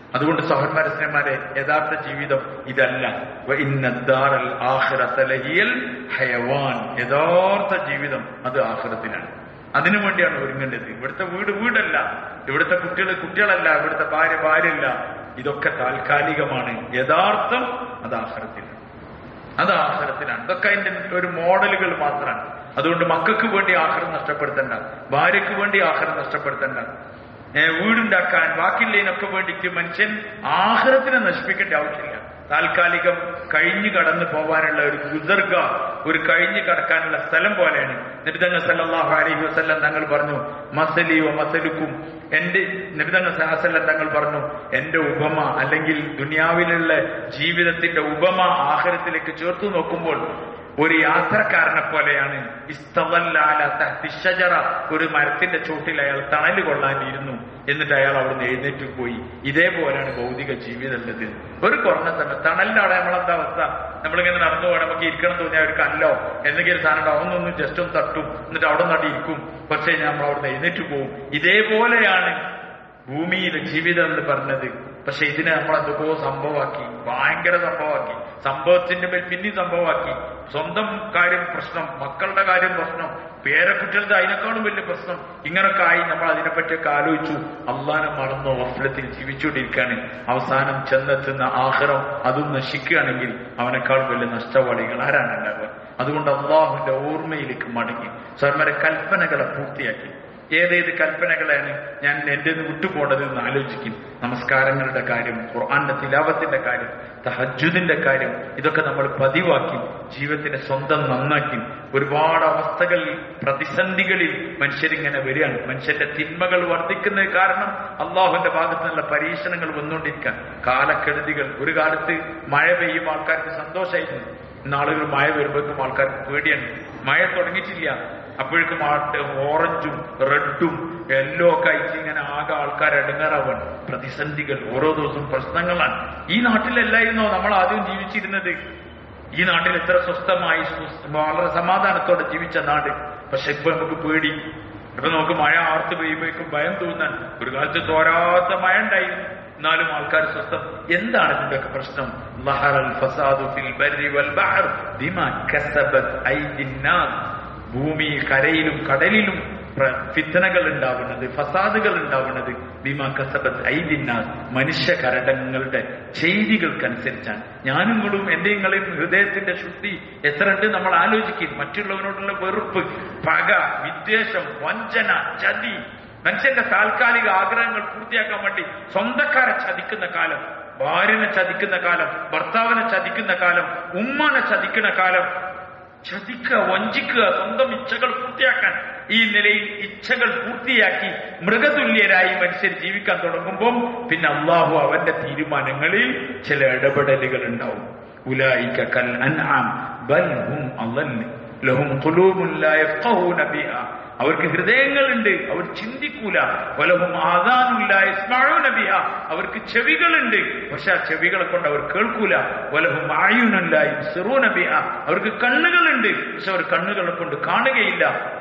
അതുകൊണ്ട് സഹോദരന്മാരെ യഥാർത്ഥ ജീവിതം ഇതല്ല വ ഇന്ന ദാറൽ ആഖിറത ലഹിയൽ ഹയവാൻ യഥാർത്ഥ ജീവിതം അത് ആഖിറത്തിലാണ് അതിനു വേണ്ടിയാണ് ഒരുങ്ങേണ്ടത് ഇവിടുത്തെ വീട് വീടല്ല ഇവിടുത്തെ കുട്ടികൾ കുട്ടികളല്ല ഇവിടുത്തെ ഭാര്യ ഭാര്യയല്ല ഇതൊക്കെ താൽക്കാലികമാണ് യഥാർത്ഥം അത് ആഹാരത്തിലാണ് അത് ആഹാരത്തിലാണ് ഇതൊക്കെ അതിന്റെ ഒരു മോഡലുകൾ മാത്രമാണ് അതുകൊണ്ട് മക്കൾക്ക് വേണ്ടി ആഹാരം നഷ്ടപ്പെടുത്തണ്ട ഭാര്യയ്ക്ക് വേണ്ടി ആഹാരം നഷ്ടപ്പെടുത്തണ്ട ഏ, വീടുണ്ടാക്കാൻ ബാക്കിയുള്ളതിനൊക്കെ വേണ്ടിയിട്ട് മനുഷ്യൻ ആഹാരത്തിനെ നശിപ്പിക്കേണ്ട ആവശ്യമില്ല താൽക്കാലികം കഴിഞ്ഞു കടന്നു പോകാനുള്ള ഒരു ഗുദർഗ ഒരു കഴിഞ്ഞു കടക്കാനുള്ള സ്ഥലം പോലെയാണ് നബിതങ്ങൾ സല്ലല്ലാഹു അലൈഹി വസല്ലം തങ്ങൾ പറഞ്ഞു മസലിയോ മസലുക്കും എന്റെ നബിതങ്ങൾ സഹാസല്ലം തങ്ങൾ പറഞ്ഞു എന്റെ ഉപമ അല്ലെങ്കിൽ ദുനിയാവിലുള്ള ജീവിതത്തിന്റെ ഉപമ ആഹാരത്തിലേക്ക് ചേർത്തു നോക്കുമ്പോൾ ഒരു യാത്രക്കാരനെ പോലെയാണ് ഇസ്തവല്ലാല തഹ്തി ഷജറ ഒരു മരത്തിന്റെ ചോട്ടിൽ അയാൾ തണല് കൊള്ളാനിരുന്നു എന്നിട്ട് അയാൾ അവിടുന്ന് എഴുന്നേറ്റ് പോയി ഇതേപോലെയാണ് ഭൗതിക ജീവിതം ഉള്ളത് ഒരു കുറഞ്ഞ സമയം തണലിന്റെ അവിടെ നമ്മളെന്താ അവസ്ഥ നമ്മളിങ്ങനെ നടന്നു പോകണം നമുക്ക് ഇരിക്കണം തോന്നിയാൽ ഒരു കല്ലോ എന്തെങ്കിലും സാധനം ഉണ്ടാവും ഒന്നൊന്നും ജസ്റ്റ് ഒന്ന് തട്ടും എന്നിട്ട് അവിടെ നടി ഇരിക്കും പക്ഷേ നമ്മൾ അവിടുന്ന് എഴുന്നേറ്റ് പോകും ഇതേപോലെയാണ് ഭൂമിയിലെ ജീവിതം എന്ന് പറഞ്ഞത് പക്ഷെ ഇതിനെ നമ്മൾ എന്തൊക്കെയോ സംഭവമാക്കി ഭയങ്കര സംഭവമാക്കി സംഭവത്തിന്റെ മേൽ പിന്നെ സംഭവമാക്കി സ്വന്തം കാര്യം പ്രശ്നം മക്കളുടെ കാര്യം പ്രശ്നം പേരക്കുട്ടികളുടെ അതിനേക്കാളും വലിയ പ്രശ്നം ഇങ്ങനൊക്കെ ആയി നമ്മൾ അതിനെപ്പറ്റിയൊക്കെ ആലോചിച്ചു അള്ളാനെ മറന്നോ വഫലത്തിൽ ജീവിച്ചുകൊണ്ടിരിക്കുകയാണ് അവസാനം ചെന്നെത്തുന്ന ആഹ്റം അതും നശിക്കുകയാണെങ്കിൽ അവനേക്കാൾ വലിയ നഷ്ടവാളികൾ ആരാണ് ഉണ്ടാവുക അതുകൊണ്ട് അള്ളാഹുവിന്റെ ഓർമ്മയിലേക്ക് മടങ്ങി സർമരെ കൽപ്പനകളെ പൂർത്തിയാക്കി ഏതേത് കൽപ്പനകളാണ് ഞാൻ എന്റെ നിന്ന് വിട്ടുപോകേണ്ടത് എന്ന് ആലോചിക്കും നമസ്കാരങ്ങളുടെ കാര്യം ഖുർആന്റെ തിലാവത്തിന്റെ കാര്യം തഹജുദിന്റെ കാര്യം ഇതൊക്കെ നമ്മൾ പതിവാക്കി ജീവിതത്തിന്റെ സ്വന്തം നന്നാക്കി ഒരുപാട് അവസ്ഥകളിൽ പ്രതിസന്ധികളിൽ മനുഷ്യരിങ്ങനെ വരികയാണ് മനുഷ്യന്റെ തിന്മകൾ വർദ്ധിക്കുന്നത് കാരണം അള്ളാഹുവിന്റെ ഭാഗത്ത് നിന്നുള്ള പരീക്ഷണങ്ങൾ വന്നുകൊണ്ടിരിക്കാൻ കാലക്കെടുതികൾ ഒരു കാലത്ത് മഴ പെയ്യുമ്പോൾ ആൾക്കാർക്ക് സന്തോഷമായിരുന്നു ഇന്നാളുകൾ മഴ വരുമ്പോഴേക്കും ആൾക്കാർക്ക് പേടിയാണ് മഴ തുടങ്ങിയിട്ടില്ല അപ്പോഴേക്കും ആട്ട് ഓറഞ്ചും റെഡും യെല്ലോ ഒക്കെ ആയിട്ട് ഇങ്ങനെ ആകെ ആൾക്കാർ അടുങ്ങാറാവാണ് പ്രതിസന്ധികൾ ഓരോ ദിവസവും പ്രശ്നങ്ങളാണ് ഈ നാട്ടിലല്ലായിരുന്നോ നമ്മൾ ആദ്യം ജീവിച്ചിരുന്നത് ഈ നാട്ടിൽ എത്ര സ്വസ്ഥമായി സ്വസ്ഥ- വളരെ സമാധാനത്തോടെ ജീവിച്ച നാട് പക്ഷെ ഇപ്പൊ നമുക്ക് പേടി ഇപ്പൊ നമുക്ക് മഴ ആർത്ത് പെയ്യുമ്പോഴേക്കും ഭയം തോന്നാൻ ഒരു കാലത്ത് തോരാത്ത മഴ ഉണ്ടായിരുന്നു എന്നാലും ആൾക്കാർ സ്വസ്ഥം എന്താണ് ഇതിന്റെയൊക്കെ പ്രശ്നം ലഹറൽ ഫസാദു ഫിൽ ബർരി വൽ ബഹർ ബിമാ കസബത് ഐദിൻ നാസ് ഭൂമിയിൽ കരയിലും കടലിലും പ്ര- ഫിത്തനകൾ ഉണ്ടാവുന്നത് ഫസാദുകൾ ഉണ്ടാവുന്നത് ബിമാ കസബത്ത് ഐദിന്നാസ് മനുഷ്യ കരടങ്ങളുടെ ചെയ്തികൾക്കനുസരിച്ചാണ് ഞാനും നിങ്ങളും എന്റെ നിങ്ങളെയും ഹൃദയത്തിന്റെ ശുദ്ധി എത്രയുണ്ട് നമ്മൾ ആലോചിക്കും മറ്റുള്ളവരോടുള്ള വെറുപ്പ് പക വിദ്വേഷം വഞ്ചന ചതി മനുഷ്യന്റെ താൽക്കാലിക ആഗ്രഹങ്ങൾ പൂർത്തിയാക്കാൻ വേണ്ടി സ്വന്തക്കാരെ ചതിക്കുന്ന കാലം ഭാര്യനെ ചതിക്കുന്ന കാലം ഭർത്താവിനെ ചതിക്കുന്ന കാലം ഉമ്മാനെ ചതിക്കുന്ന കാലം ചതിക്കുക വഞ്ചിക്കുക സ്വന്തം ഇച്ഛകൾ പൂർത്തിയാക്കാൻ ഈ നിലയിൽ ഇച്ഛകൾ പൂർത്തിയാക്കി മൃഗതുല്യരായി മനുഷ്യർ ജീവിക്കാൻ തുടങ്ങുമ്പോൾ പിന്നെ അള്ളാഹു അവന്റെ തീരുമാനങ്ങളിൽ ചില ഇടപെടലുകൾ ഉണ്ടാവും ഉലായിക കൽ അൻആം ബൽ ഹും അളൽ ലഹും ഖുലൂബുൻ ലാ യഫ്ഖഹൂന ബിഹാ അവർക്ക് ഹൃദയങ്ങളുണ്ട് അവർ ചിന്തിക്കൂല വലഹും ആദാനുല്ല യസ്മഊന ബിഹാ അവർക്ക് ചെവികളുണ്ട് പക്ഷെ ആ ചെവികളെ കൊണ്ട് അവർ കേൾക്കൂല വലഹും ആയുനല്ല യുസിറൂന ബിഹാ അവർക്ക് കണ്ണുകളുണ്ട് പക്ഷെ അവർ കണ്ണുകളെ കൊണ്ട് കാണുകയില്ല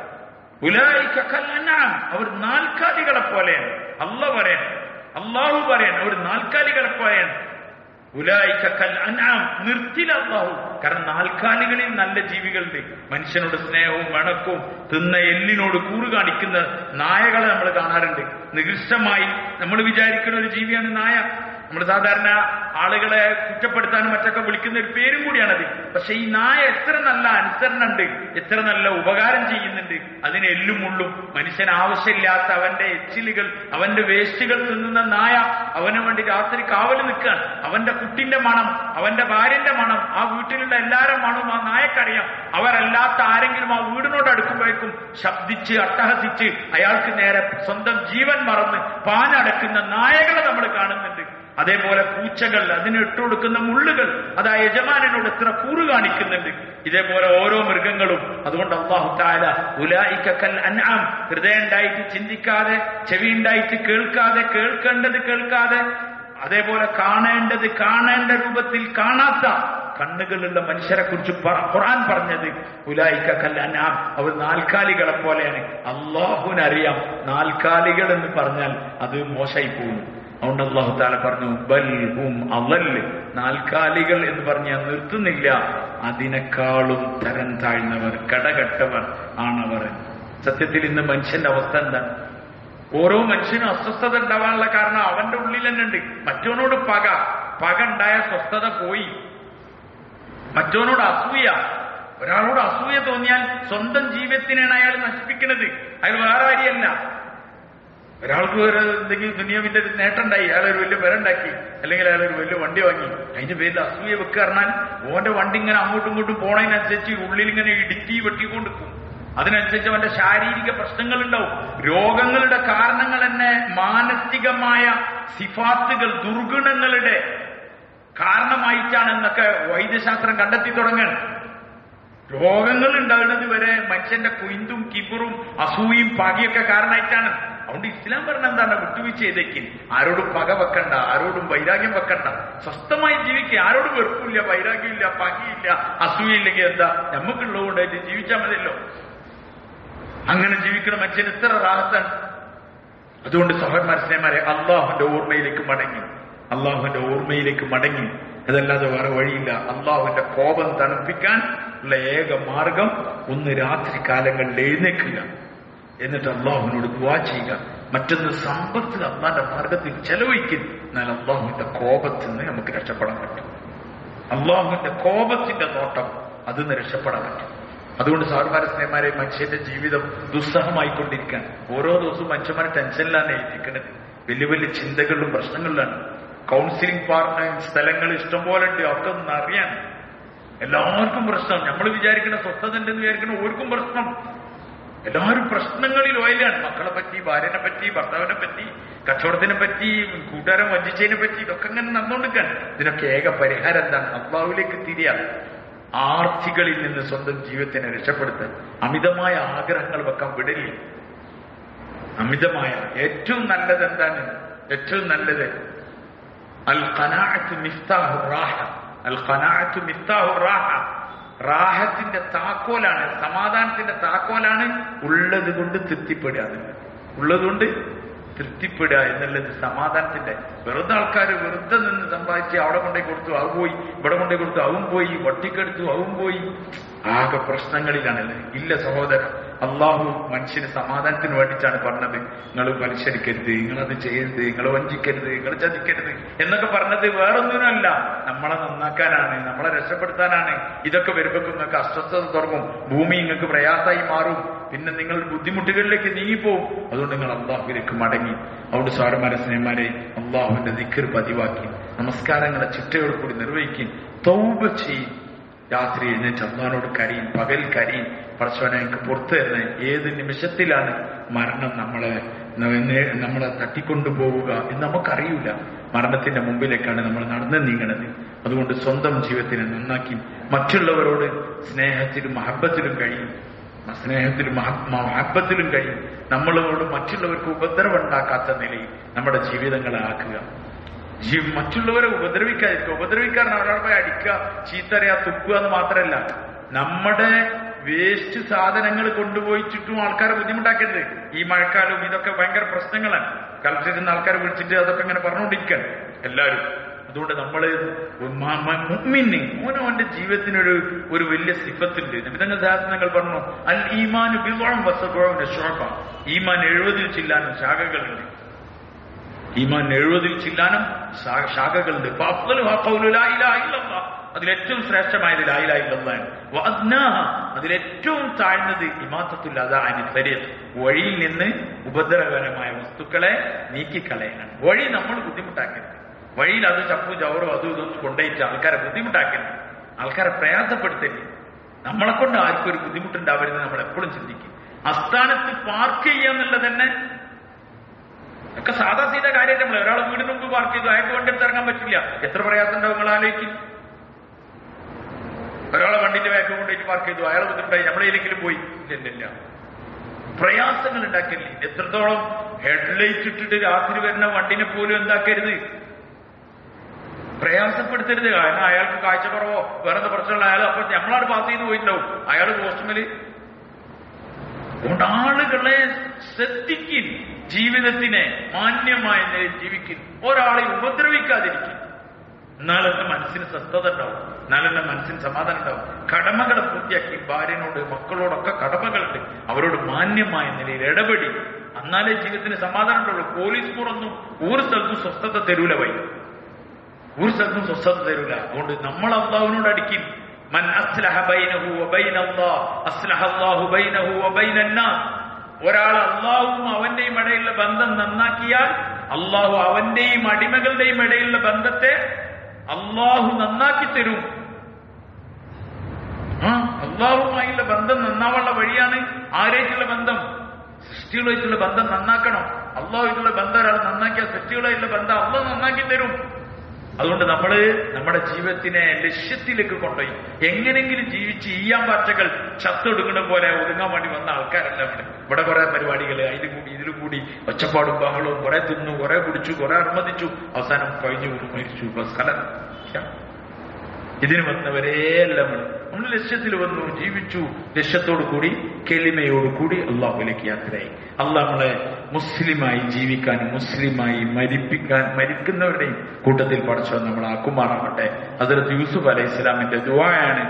ഉലായിക കൽ അൻആം അവർ നാൽക്കാലികളെ പോലെയാണ് അല്ല പറയാൻ അള്ളാഹു പറയാൻ അവർ നാൽക്കാലികളെ പോലെയാണ് ഉലായിക കൽ അൻആം നിർത്തില്ല അള്ളാഹു കാരണം നാൽക്കാലികളിൽ നല്ല ജീവികളുണ്ട് മനുഷ്യനോട് സ്നേഹവും വണക്കവും തിന്ന എല്ലിനോട് കൂറ് കാണിക്കുന്ന നായകളെ നമ്മൾ കാണാറുണ്ട് നികൃഷ്ടമായി നമ്മൾ വിചാരിക്കുന്ന ഒരു ജീവിയാണ് നായ നമ്മൾ സാധാരണ ആളുകളെ കുറ്റപ്പെടുത്താനും മറ്റൊക്കെ വിളിക്കുന്ന ഒരു പേരും കൂടിയാണത് പക്ഷെ ഈ നായ എത്ര നല്ല അനുസരണുണ്ട് എത്ര നല്ല ഉപകാരം ചെയ്യുന്നുണ്ട് അതിന് എല്ലും മുള്ളും മനുഷ്യന് ആവശ്യമില്ലാത്ത അവന്റെ എച്ചിലുകൾ അവന്റെ വേസ്റ്റുകൾ തിന്നുന്ന നായ അവന് വേണ്ടി രാത്രി കാവൽ നിൽക്കാൻ അവന്റെ കുട്ടിന്റെ മണം അവന്റെ ഭാര്യന്റെ മണം ആ വീട്ടിലുള്ള എല്ലാവരും മണവും ആ നായക്കറിയാം അവരല്ലാത്ത ആരെങ്കിലും ആ വീടിനോട് അടുക്കുമ്പോഴേക്കും ശബ്ദിച്ച് അട്ടഹസിച്ച് അയാൾക്ക് നേരെ സ്വന്തം ജീവൻ മറന്ന് പാനടക്കുന്ന നായകളെ നമ്മൾ കാണുന്നുണ്ട് അതേപോലെ പൂച്ചകൾ അതിന് ഇട്ടുകൊടുക്കുന്ന മുള്ളുകൾ അത് ആ യജമാനോട് എത്ര കൂറ് കാണിക്കുന്നുണ്ട് ഇതേപോലെ ഓരോ മൃഗങ്ങളും അതുകൊണ്ട് അള്ളാഹു താല ഉലായിക്കൽ അൻആം ഹൃദയം ഉണ്ടായിട്ട് ചിന്തിക്കാതെ ചെവി ഉണ്ടായിട്ട് കേൾക്കാതെ കേൾക്കേണ്ടത് കേൾക്കാതെ അതേപോലെ കാണേണ്ടത് കാണേണ്ട രൂപത്തിൽ കാണാത്ത കണ്ണുകളുള്ള മനുഷ്യരെ കുറിച്ച് ഖുർആൻ പറഞ്ഞത് ഉലായിക്കൽ അൻആം അവർ നാൽക്കാലികളെ പോലെയാണ് അള്ളാഹുവിനറിയാം നാൽക്കാലികൾ എന്ന് പറഞ്ഞാൽ അത് മോശമായി പോകുന്നു അതുകൊണ്ട് അള്ളാഹു താല പറഞ്ഞു ബൽ ഹും അവല് നാൽക്കാലികൾ എന്ന് പറഞ്ഞ് ഞാൻ നിർത്തുന്നില്ല അതിനേക്കാളും തരം താഴ്ന്നവർ കടകെട്ടവർ ആണവർ സത്യത്തിൽ ഇന്ന് മനുഷ്യന്റെ അവസ്ഥ എന്താണ് ഓരോ മനുഷ്യനും അസ്വസ്ഥത ഉണ്ടാവാനുള്ള കാരണം അവന്റെ ഉള്ളിൽ തന്നെ ഉണ്ട് മറ്റവനോട് പക പക ഉണ്ടായ സ്വസ്ഥത പോയി മറ്റവനോട് അസൂയ ഒരാളോട് അസൂയ തോന്നിയാൽ സ്വന്തം ജീവിതത്തിനാണ് അയാൾ നശിപ്പിക്കുന്നത് അയാൾ വേറെ കാര്യമല്ല ഒരാൾക്ക് ഒരു എന്തെങ്കിലും ദുനിയാവിന്റെ ഒരു നേട്ടം ഉണ്ടായി അയാൾ ഒരു വലിയ പേരുണ്ടാക്കി അല്ലെങ്കിൽ അയാൾ ഒരു വലിയ വണ്ടി വാങ്ങി അതിന്റെ പേരിൽ അസൂയ വെക്കുക പറഞ്ഞാൽ ഓന്റെ വണ്ടി ഇങ്ങനെ അങ്ങോട്ടും ഇങ്ങോട്ടും പോണതിനനുസരിച്ച് ഉള്ളിൽ ഇങ്ങനെ ഇടുക്കി വെട്ടിക്കൊണ്ടിരിക്കും അതിനനുസരിച്ച് അവന്റെ ശാരീരിക പ്രശ്നങ്ങൾ ഉണ്ടാവും രോഗങ്ങളുടെ കാരണങ്ങൾ തന്നെ മാനസികമായ സിഫാത്തുകൾ ദുർഗുണങ്ങളുടെ കാരണമായിട്ടാണ് എന്നൊക്കെ വൈദ്യശാസ്ത്രം കണ്ടെത്തി തുടങ്ങുകയാണ് രോഗങ്ങൾ ഉണ്ടാകുന്നത് വരെ മനുഷ്യന്റെ കുയിന്തും കിബറും അസൂയും പകയൊക്കെ കാരണമായിട്ടാണ് അതുകൊണ്ട് ഇസ്ലാം പറഞ്ഞ എന്താണ് വിട്ടുവീഴ്ച ചെയ്തേക്ക് ആരോടും പക വെക്കണ്ട ആരോടും വൈരാഗ്യം വെക്കണ്ട സ്വസ്ഥമായി ജീവിക്കുക ആരോടും വെറുപ്പില്ല വൈരാഗ്യമില്ല പകയില്ല അസൂയില്ലെങ്കിൽ എന്താ നമുക്കുള്ളതുകൊണ്ടായിട്ട് ജീവിച്ചാൽ മതിയല്ലോ അങ്ങനെ ജീവിക്കുന്ന മനുഷ്യൻ എത്ര റാഹത്താണ് അതുകൊണ്ട് സഹോദരന്മാർ സ്നേഹമാരെ അള്ളാഹുന്റെ ഓർമ്മയിലേക്ക് മടങ്ങി അള്ളാഹുവിന്റെ ഓർമ്മയിലേക്ക് മടങ്ങി അതല്ലാതെ വേറെ വഴിയില്ല അള്ളാഹുവിന്റെ കോപം തണുപ്പിക്കാൻ ഉള്ള ഏക മാർഗം ഒന്ന് രാത്രി കാലങ്ങളിൽ എഴുന്നേക്കുക എന്നിട്ട് അള്ളാഹുവിനോട് ദുവാ ചെയ്യുക മറ്റൊന്ന് സമ്പത്ത് അള്ളാന്റെ മാർഗത്തിൽ ചെലവഴിക്കും എന്നാൽ അള്ളാഹുവിന്റെ കോപത്തിൽ നിന്ന് നമുക്ക് രക്ഷപ്പെടാൻ പറ്റും അള്ളാഹുവിന്റെ കോപത്തിന്റെ നോട്ടം അതിൽ നിന്ന് രക്ഷപ്പെടാൻ പറ്റും അതുകൊണ്ട് സാറുമാര സ്നേഹമാരെ മനുഷ്യന്റെ ജീവിതം ദുസ്സഹമായിക്കൊണ്ടിരിക്കാൻ ഓരോ ദിവസവും മനുഷ്യന്മാരെ ടെൻഷനിലാണ് എഴുതിക്കുന്നത് വലിയ വലിയ ചിന്തകളിലും പ്രശ്നങ്ങളിലാണ് കൗൺസിലിംഗ് പാർട്ട്നർ സ്ഥലങ്ങൾ ഇഷ്ടംപോലെ ഉണ്ട് ഒക്കെ ഒന്ന് അറിയാൻ എല്ലാവർക്കും പ്രശ്നം നമ്മൾ വിചാരിക്കുന്ന സ്വസ്ഥത ഉണ്ടെന്ന് വിചാരിക്കുന്ന ഓർക്കും പ്രശ്നം എല്ലാവരും പ്രശ്നങ്ങളിൽ ഓയിലാണ് മക്കളെ പറ്റി ഭാര്യനെ പറ്റി ഭർത്താവിനെ പറ്റി കച്ചവടത്തിനെ പറ്റി കൂട്ടുകാരൻ വഞ്ചിച്ചതിനെ പറ്റി ഇതൊക്കെ അങ്ങനെ നടന്നുകൊണ്ടിരിക്കാൻ ഇതിനൊക്കെ ഏക പരിഹാരം എന്താണ് അള്ളാഹുലേക്ക് തിരിയാണ് ആർത്തികളിൽ നിന്ന് സ്വന്തം ജീവിതത്തിനെ രക്ഷപ്പെടുത്താൻ അമിതമായ ആഗ്രഹങ്ങൾ വെക്കാൻ വിടലില്ല അമിതമായ ഏറ്റവും നല്ലത് എന്താണ് ഏറ്റവും നല്ലത് അൽ ഖനാഅത്ത് മിഫ്താഹു റാഹ അൽ ഖനാഅത്ത് മിഫ്താഹു റാഹ റാഹത്തിന്റെ താക്കോലാണ് സമാധാനത്തിന്റെ താക്കോലാണ് ഉള്ളത് കൊണ്ട് തൃപ്തിപ്പെടുക എന്നുള്ളത് ഉള്ളത് കൊണ്ട് തൃപ്തിപ്പെടുക എന്നുള്ളത് സമാധാനത്തിന്റെ വെറുതെ ആൾക്കാർ വെറുതെ നിന്ന് സമ്പാദിച്ച് അവിടെ കൊണ്ടേ കൊടുത്തു അത് പോയി ഇവിടെ കൊണ്ടേ കൊടുത്തു അവൻ പോയി വട്ടിക്കെടുത്തു അവൻ പോയി ആകെ പ്രശ്നങ്ങളിലാണല്ലേ ഇല്ല സഹോദരൻ അള്ളാഹു മനുഷ്യന് സമാധാനത്തിന് വേണ്ടിയിട്ടാണ് പറഞ്ഞത് നിങ്ങൾ മനുഷ്യരിക്കരുത് നിങ്ങളത് ചെയ്യരുത് നിങ്ങൾ വഞ്ചിക്കരുത് നിങ്ങൾ ചതിക്കരുത് എന്നൊക്കെ പറഞ്ഞത് വേറൊന്നിനുമല്ല നമ്മളെ നന്നാക്കാനാണ് നമ്മളെ രക്ഷപ്പെടുത്താനാണ് ഇതൊക്കെ വരുമ്പോൾ നിങ്ങൾക്ക് അസ്വസ്ഥത തുടങ്ങും ഭൂമി നിങ്ങൾക്ക് പ്രയാസമായി മാറും പിന്നെ നിങ്ങൾ ബുദ്ധിമുട്ടുകളിലേക്ക് നീങ്ങിപ്പോവും അതുകൊണ്ട് നിങ്ങൾ അള്ളാഹുവിലേക്ക് മടങ്ങി അതുകൊണ്ട് സാറുമാരെ സ്നേഹമാരെ അള്ളാഹുവിന്റെ ദിക്കർ പതിവാക്കി നമസ്കാരങ്ങളെ ചിട്ടയോട് കൂടി നിർവഹിക്കും തൗബ ചെയ്യും രാത്രി എഴുന്നേറ്റ് അള്ളഹാനോട് കരയും പകൽ കരയും പടച്ചവനെ എനിക്ക് പുറത്തു തരുന്ന ഏത് നിമിഷത്തിലാണ് മരണം നമ്മളെ നേ- നമ്മളെ തട്ടിക്കൊണ്ടുപോവുക എന്ന് നമുക്കറിയില്ല മരണത്തിന്റെ മുമ്പിലേക്കാണ് നമ്മൾ നടന്നു നീങ്ങണത് അതുകൊണ്ട് സ്വന്തം ജീവിതത്തിനെ നന്നാക്കി മറ്റുള്ളവരോട് സ്നേഹത്തിലും മഹബത്തിലും കഴിയും സ്നേഹത്തിലും മഹ- മഹബത്തിലും കഴിയും നമ്മളോട് മറ്റുള്ളവർക്ക് ഉപദ്രവം ഉണ്ടാക്കാത്ത നിലയിൽ നമ്മുടെ ജീവിതങ്ങളെ ആക്കുക ജീ- മറ്റുള്ളവരെ ഉപദ്രവിക്കാതിരിക്കുക ഉപദ്രവിക്കാൻ ഒരാൾ പോയി അടിക്കുക ചീത്തറിയാ തുപ്പുക എന്ന് മാത്രമല്ല നമ്മുടെ വേസ്റ്റ് സാധനങ്ങൾ കൊണ്ടുപോയി ചുറ്റും ആൾക്കാരെ ബുദ്ധിമുട്ടാക്കരുത് ഈ മഴക്കാലവും ഇതൊക്കെ ഭയങ്കര പ്രശ്നങ്ങളാണ് കളക്ടറിൽ നിന്ന് ആൾക്കാരെ വിളിച്ചിട്ട് അതൊക്കെ ഇങ്ങനെ പറഞ്ഞുകൊണ്ടിരിക്കാൻ എല്ലാവരും അതുകൊണ്ട് നമ്മള് മ- മ- മുഅ്മിന് ഓനോ അവന്റെ ജീവിതത്തിനൊരു ഒരു വലിയ സിഫത്തുണ്ട് നിമിതങ്ങൾ ദാസനങ്ങൾ പറഞ്ഞു അൽ ഈമാനു ബിവാം വസബുഴം ഷോഭ ഈമാൻ എഴുപതിൽ ചില്ലാനും ശാഖകളുണ്ട് ഈമാൻ എഴുപതിൽ ചില്ലാനും ശാ- ശാഖകളുണ്ട് അപ്പൊ അഫ്ളലുഹാ ഖൗലു ലാ ഇലാഹ ഇല്ലല്ലാഹ്. അതിലേറ്റവും ശ്രേഷ്ഠമായത് ലായിലായില്ലെന്നാണ് അതിലേറ്റവും താഴ്ന്നത് ഇമാത്തത്തുൽ അതാണ് ശരീരം വഴിയിൽ നിന്ന് ഉപദ്രവകരമായ വസ്തുക്കളെ നീക്കിക്കളയാനാണ് വഴി നമ്മൾ ബുദ്ധിമുട്ടാക്കരുത് വഴിയിൽ അത് ചപ്പു ചവറും അതും ഇതൊന്നും കൊണ്ടുപോയിട്ട് ആൾക്കാരെ ബുദ്ധിമുട്ടാക്കരുത് ആൾക്കാരെ പ്രയാസപ്പെടുത്തരുത് നമ്മളെ കൊണ്ട് ആർക്കും ഒരു ബുദ്ധിമുട്ടുണ്ടാവരുത് നമ്മൾ എപ്പോഴും ചിന്തിക്കും അസ്ഥാനത്ത് പാർക്ക് ചെയ്യുക എന്നുള്ളത് തന്നെ ഒക്കെ സാധാ സീത കാര്യം നമ്മൾ ഒരാൾ വീടിന് മുമ്പ് പാർക്ക് ചെയ്തു അയാൾക്ക് വണ്ടി എടുത്ത് ഇറങ്ങാൻ പറ്റില്ല എത്ര പ്രയാസം ഉണ്ടാവും നിങ്ങൾ ആലോചിക്കും ഒരാളെ വണ്ടിന്റെ ബാക്ക് കൊണ്ടുപോയിട്ട് പാർക്ക് ചെയ്തു അയാൾ ബുദ്ധിമുട്ടായി നമ്മളേലെങ്കിലും പോയി ഇല്ല ഇല്ല പ്രയാസങ്ങൾ ഉണ്ടാക്കരുത് എത്രത്തോളം ഹെഡ്ലൈറ്റ് ഇട്ടിട്ട് രാത്രി വരുന്ന വണ്ടിനെ പോലും എന്താക്കരുത് പ്രയാസപ്പെടുത്തരുത് കാരണം അയാൾക്ക് കാഴ്ചക്കുറവോ വേറെ എന്താ പ്രശ്നമുള്ള അയാൾ അപ്പൊ നമ്മളാണ് പാസ് ചെയ്ത് പോയിട്ടുണ്ടാവും അയാൾ പോസ്റ്റുമേല് അതുകൊണ്ട് ആളുകൾ മക്കളെ ശ്രദ്ധിക്കിൻ ജീവിതത്തിനെ മാന്യമായ നിലയിൽ ജീവിക്കും ഒരാളെ ഉപദ്രവിക്കാതിരിക്കും എന്നാലും എന്റെ മനസ്സിന് സ്വസ്ഥത ഉണ്ടാവും എന്നാലും എന്റെ മനസ്സിന് സമാധാനം ഉണ്ടാവും കടമകളെ പൂർത്തിയാക്കി ഭാര്യനോട് മക്കളോടൊക്കെ കടമകളുണ്ട് അവരോട് മാന്യമായ നിലയിൽ ഇടപെടി എന്നാലേ ജീവിതത്തിന് സമാധാനം ഉണ്ടാവുള്ളൂ പോലീസ് മുറൊന്നും ഒരു സ്ഥലത്തും സ്വസ്ഥത തരൂല വൈ ഒരു സ്ഥലത്തും സ്വസ്ഥത തരൂല അതുകൊണ്ട് നമ്മൾ അള്ളാഹുവിനോട് അടിക്കും മൻ അസ്ലഹ ബൈനഹു വബൈന അല്ലാഹ് അസ്ലഹ അല്ലാഹു ബൈനഹു വബൈന അന്നാസ് ഒരാൾ അള്ളാഹുവും അവന്റെയും ഇടയിലുള്ള ബന്ധം നന്നാക്കിയാൽ അള്ളാഹു അവന്റെയും അടിമകളുടെയും ഇടയിലുള്ള ബന്ധത്തെ അള്ളാഹു നന്നാക്കി തരും ആ അള്ളാഹുമായുള്ള ബന്ധം നന്നാവാനുള്ള വഴിയാണ് ആരായിട്ടുള്ള ബന്ധം സൃഷ്ടികളുമായിട്ടുള്ള ബന്ധം നന്നാക്കണം അള്ളാഹുമായിട്ടുള്ള ബന്ധം ഒരാൾ നന്നാക്കിയ സൃഷ്ടികളുമായിട്ടുള്ള ബന്ധം അള്ളാഹ് നന്നാക്കി തരും അതുകൊണ്ട് നമ്മള് നമ്മുടെ ജീവിതത്തിനെ ലക്ഷ്യത്തിലേക്ക് കൊണ്ടുപോയി എങ്ങനെങ്കിലും ജീവിച്ച് ഈയാൻ പാറ്റകൾ ചത്തൊടുങ്ങണ പോലെ ഒതുങ്ങാൻ വേണ്ടി വന്ന ആൾക്കാരല്ല ഇവിടെ ഇവിടെ കുറെ പരിപാടികൾ അതിലും കൂടി ഇതിലും കൂടി ഒച്ചപ്പാടും ബഹളവും കുറെ തിന്നു കുറെ കുടിച്ചു കുറെ അർമ്മതിച്ചു അവസാനം കഴിഞ്ഞു വീണു മരിച്ചു ഇപ്പൊ സ്ഥലം ഇതിന് വന്നവരേ എല്ലാം നമ്മൾ ലക്ഷ്യത്തിൽ വന്നു ജീവിച്ചു ലക്ഷ്യത്തോടു കൂടി കെളിമയോട് കൂടി അള്ളാഹുലേക്ക് യാത്രയായി അള്ളാഹ് നമ്മളെ മുസ്ലിമായി ജീവിക്കാനും മുസ്ലിമായി മരിപ്പിക്കാൻ മരിക്കുന്നവരുടെയും കൂട്ടത്തിൽ പഠിച്ചോ നമ്മൾ ആക്കുമാറാവട്ടെ അതിർത്ത് യൂസുഫ് അലൈഹി ഇസ്ലാമിന്റെ ദുവായാണ്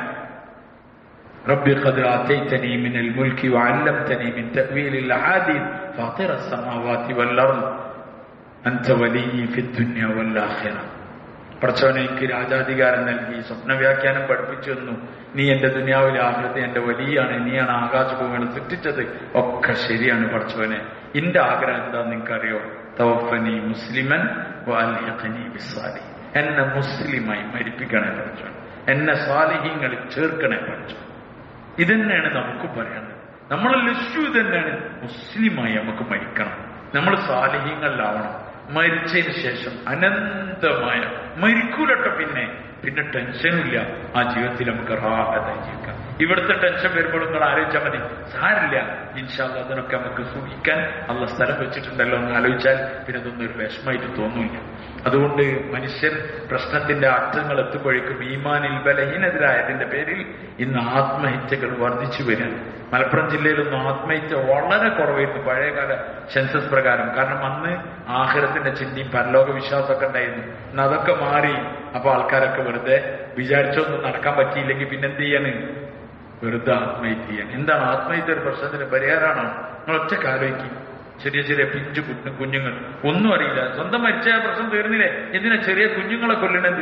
ربي قد آتيتني من الملك وعلمتني من تأويل الأحاديث فاطر السماوات والأرض أنت ولي في الدنيا والآخرة പടച്ചവനെ എനിക്ക് രാജാധികാരം നൽകി സ്വപ്ന വ്യാഖ്യാനം പഠിപ്പിച്ചു തന്നു നീ എന്റെ ദുനിയാവിലെ ആഗ്രഹത്തെ എന്റെ വലിയാണ് നീയാണ് ആകാശഭൂമികൾ സൃഷ്ടിച്ചത് ഒക്കെ ശരിയാണ് പടച്ചവനെ എന്റെ ആഗ്രഹം എന്താ നിങ്ങൾക്കറിയോ തവഫനി മുസ്ലിമൻ വാൽഹഖനി ബിസ്സാലി എന്നെ മുസ്ലിമായി മരിപ്പിക്കണേ പഠിച്ചവൻ എന്നെ സ്വാലിഹ്യങ്ങളിൽ ചേർക്കണേ പഠിച്ചു ഇതന്നെയാണ് നമുക്ക് പറയാനുള്ളത് നമ്മളെ ലക്ഷ്യം തന്നെയാണ് മുസ്ലിമായി നമുക്ക് മരിക്കണം നമ്മൾ സ്വാലിഹ്യങ്ങളിലാവണം മരിച്ചതിന് ശേഷം അനന്തമായ മരിക്കൂലട്ടോ പിന്നെ പിന്നെ ടെൻഷനില്ല ആ ജീവിതത്തിൽ നമുക്ക് റാഹത്തായി ജീവിക്കാം ഇവിടുത്തെ ടെൻഷൻ വരുമ്പോൾ നിങ്ങൾ ആലോചിച്ചാൽ മതി സാരില്ല ഇൻഷാല്ല അതിനൊക്കെ നമുക്ക് സൂക്ഷിക്കാൻ അല്ല സ്ഥലം വെച്ചിട്ടുണ്ടല്ലോ എന്ന് ആലോചിച്ചാൽ പിന്നെ അതൊന്നും ഒരു വിഷമമായിട്ട് തോന്നില്ല അതുകൊണ്ട് മനുഷ്യൻ പ്രശ്നത്തിന്റെ അർത്ഥങ്ങൾ എത്തുമ്പോഴേക്കും ഈമാനിൽ ബലഹീനതരായതിന്റെ പേരിൽ ഇന്ന് ആത്മഹത്യകൾ വർദ്ധിച്ചു വരികയാണ് മലപ്പുറം ജില്ലയിലൊന്നും ആത്മഹത്യ വളരെ കുറവായിരുന്നു പഴയകാല സെൻസസ് പ്രകാരം കാരണം അന്ന് ആഹാരത്തിന്റെ ചിന്തയും പരലോക വിശ്വാസമൊക്കെ ഉണ്ടായിരുന്നു ഇന്ന് അതൊക്കെ മാറി അപ്പൊ ആൾക്കാരൊക്കെ വെറുതെ വിചാരിച്ചൊന്നും നടക്കാൻ പറ്റിയില്ലെങ്കിൽ പിന്നെന്ത് ചെയ്യാണ് വെറുതെ ആത്മഹത്യ ചെയ്യാൻ എന്താണ് ആത്മഹത്യ ഒരു പ്രശ്നത്തിന് പരിഹാരമാണോ നിങ്ങൾ ഒറ്റ ആലോചിക്കും ചെറിയ ചെറിയ പിഞ്ചു കുഞ്ഞു കുഞ്ഞുങ്ങൾ ഒന്നും അറിയില്ല സ്വന്തം മരിച്ച ആ പ്രശ്നം തീർന്നില്ലേ എന്തിനാ ചെറിയ കുഞ്ഞുങ്ങളെ കൊല്ലണത്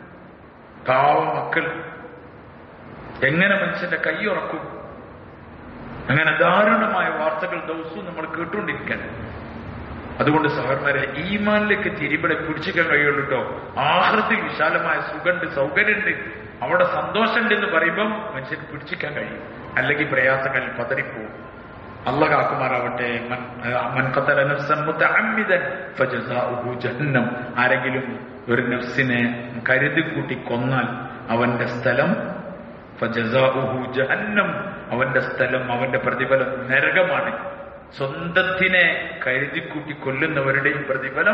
പാവ മക്കൾ എങ്ങനെ മനുഷ്യന്റെ കൈ ഉറക്കും അങ്ങനെ ദാരുണമായ വാർത്തകൾ ദിവസവും നമ്മൾ കേട്ടുകൊണ്ടിരിക്കാൻ അതുകൊണ്ട് സഹോദരന്മാരെ ഈമാനിലേക്ക് തിരിപടെ പിടിച്ചിക്കാൻ കഴിയുള്ളൂ കേട്ടോ ആഹൃത്തിൽ വിശാലമായ സുഖമുണ്ട് സൗകര്യമുണ്ട് അവിടെ സന്തോഷമുണ്ട് എന്ന് പറയുമ്പം മനുഷ്യന് പിടിച്ചിക്കാൻ കഴിയും അല്ലെങ്കിൽ പ്രയാസങ്ങളിൽ പതറിപ്പോവും അല്ല കാക്കുമാറാവട്ടെ മൻ മൻ ഖതല നഫ്സൻ മുതഅമ്മിദൻ ഫജസാഉഹു ജഹന്നം ആരെങ്കിലും ഒരു നഫ്സിനെ കരുതി കൂട്ടി കൊന്നാൽ അവന്റെ സ്ഥലം ഫജസാഉഹു ജഹന്നം അവന്റെ സ്ഥലം അവന്റെ പ്രതിഫലം നരകമാണ് സ്വന്തത്തിനെ കരുതിക്കൂട്ടി കൊല്ലുന്നവരുടെയും പ്രതിഫലം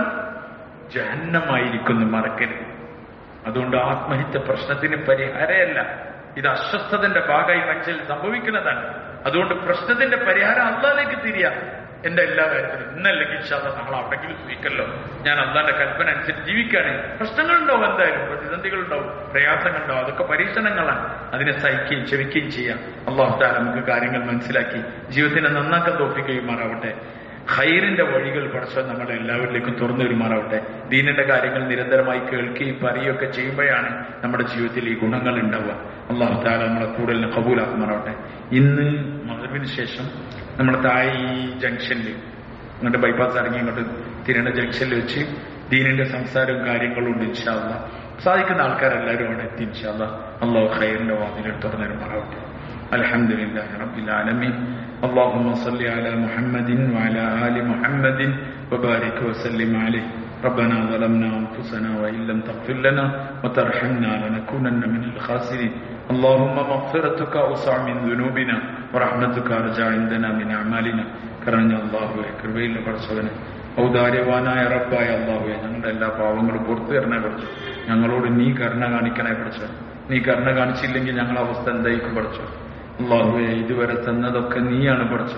ജഹന്നമായിരിക്കുന്നു മറക്കരുത് അതുകൊണ്ട് ആത്മഹത്യ പ്രശ്നത്തിന് പരിഹാരമല്ല ഇത് അസ്വസ്ഥതന്റെ ഭാഗമായി മനുഷ്യൽ സംഭവിക്കുന്നതാണ് അതുകൊണ്ട് പ്രശ്നത്തിന്റെ പരിഹാരം അള്ളാലേക്ക് തിരിയാ എന്റെ എല്ലാ കാര്യത്തിലും ഇന്നല്ലെങ്കിൽ ഇൻഷാല്ല നാളെ അവിടെങ്കിലും സൂയിക്കല്ലോ ഞാൻ അള്ളാന്റെ കൽപ്പന അനുസരിച്ച് ജീവിക്കുകയാണ് പ്രശ്നങ്ങളുണ്ടാവും എന്തായാലും പ്രതിസന്ധികളുണ്ടാവും പ്രയാസങ്ങളുണ്ടാവും അതൊക്കെ പരീക്ഷണങ്ങളാണ് അതിനെ സഹിക്കുകയും ക്ഷമിക്കുകയും ചെയ്യാം അള്ളാഹു താല നമുക്ക് കാര്യങ്ങൾ മനസ്സിലാക്കി ജീവിതത്തിനെ നന്നാക്കാൻ തോപ്പിക്കുകയുമാറാവട്ടെ ഖൈറിന്റെ വഴികൾ പഠിച്ച നമ്മളെ എല്ലാവരിലേക്കും തുറന്നു വരുമാറാവട്ടെ ദീനിന്റെ കാര്യങ്ങൾ നിരന്തരമായി കേൾക്കുകയും പറയുകയൊക്കെ ചെയ്യുമ്പോഴാണ് നമ്മുടെ ജീവിതത്തിൽ ഈ ഗുണങ്ങൾ ഉണ്ടാവുക അള്ളാഹു താല നമ്മളെ കൂടുതൽ കബൂലാക്കുമാറാവട്ടെ ഇന്ന് മകവിന് ശേഷം നമ്മുടെ താഴെ ഈ ജംഗ്ഷനിൽ ഇങ്ങോട്ട് ബൈപ്പാസ് ഇറങ്ങി ഇങ്ങോട്ട് തിരുവനന്ത ജംഗ്ഷനിൽ വെച്ച് ദീനിന്റെ സംസാരവും കാര്യങ്ങളും ഉണ്ട് ഇൻഷാല്ല സാധിക്കുന്ന ആൾക്കാരെല്ലാവരും അവിടെ എത്തി ഇൻഷാല്ല അള്ളാഹു ഖൈറിന്റെ വാതിൽ തുറന്നു വരുമാറാവട്ടെ الحمد لله رب العالمين اللهم صل على محمد وعلى آل محمد وبارك وسلم عليه ربنا ظلمنا أنفسنا وإن لم تغفر لنا وترحمنا لنكونن من الخاسرين اللهم مغفرتك أوسع من ذنوبنا ورحمتك أرجع عندنا من أعمالنا കരഞ്ഞ അള്ളാഹുവെ കൃപയിലെ പഠിച്ചവനെ ഔദാര്യവാനായ റബ്ബായ അള്ളാഹുവെ ഞങ്ങളുടെ എല്ലാ പാവങ്ങളും പുറത്തു തരണേ പഠിച്ചു ഞങ്ങളോട് നീ കരുണ കാണിക്കണേ പഠിച്ചു നീ കരുണ കാണിച്ചില്ലെങ്കിൽ ഞങ്ങളുടെ അവസ്ഥ എന്തായിരിക്കും പഠിച്ചു അള്ളാഹുവെ ഇതുവരെ തന്നതൊക്കെ നീയാണ് പഠിച്ചത്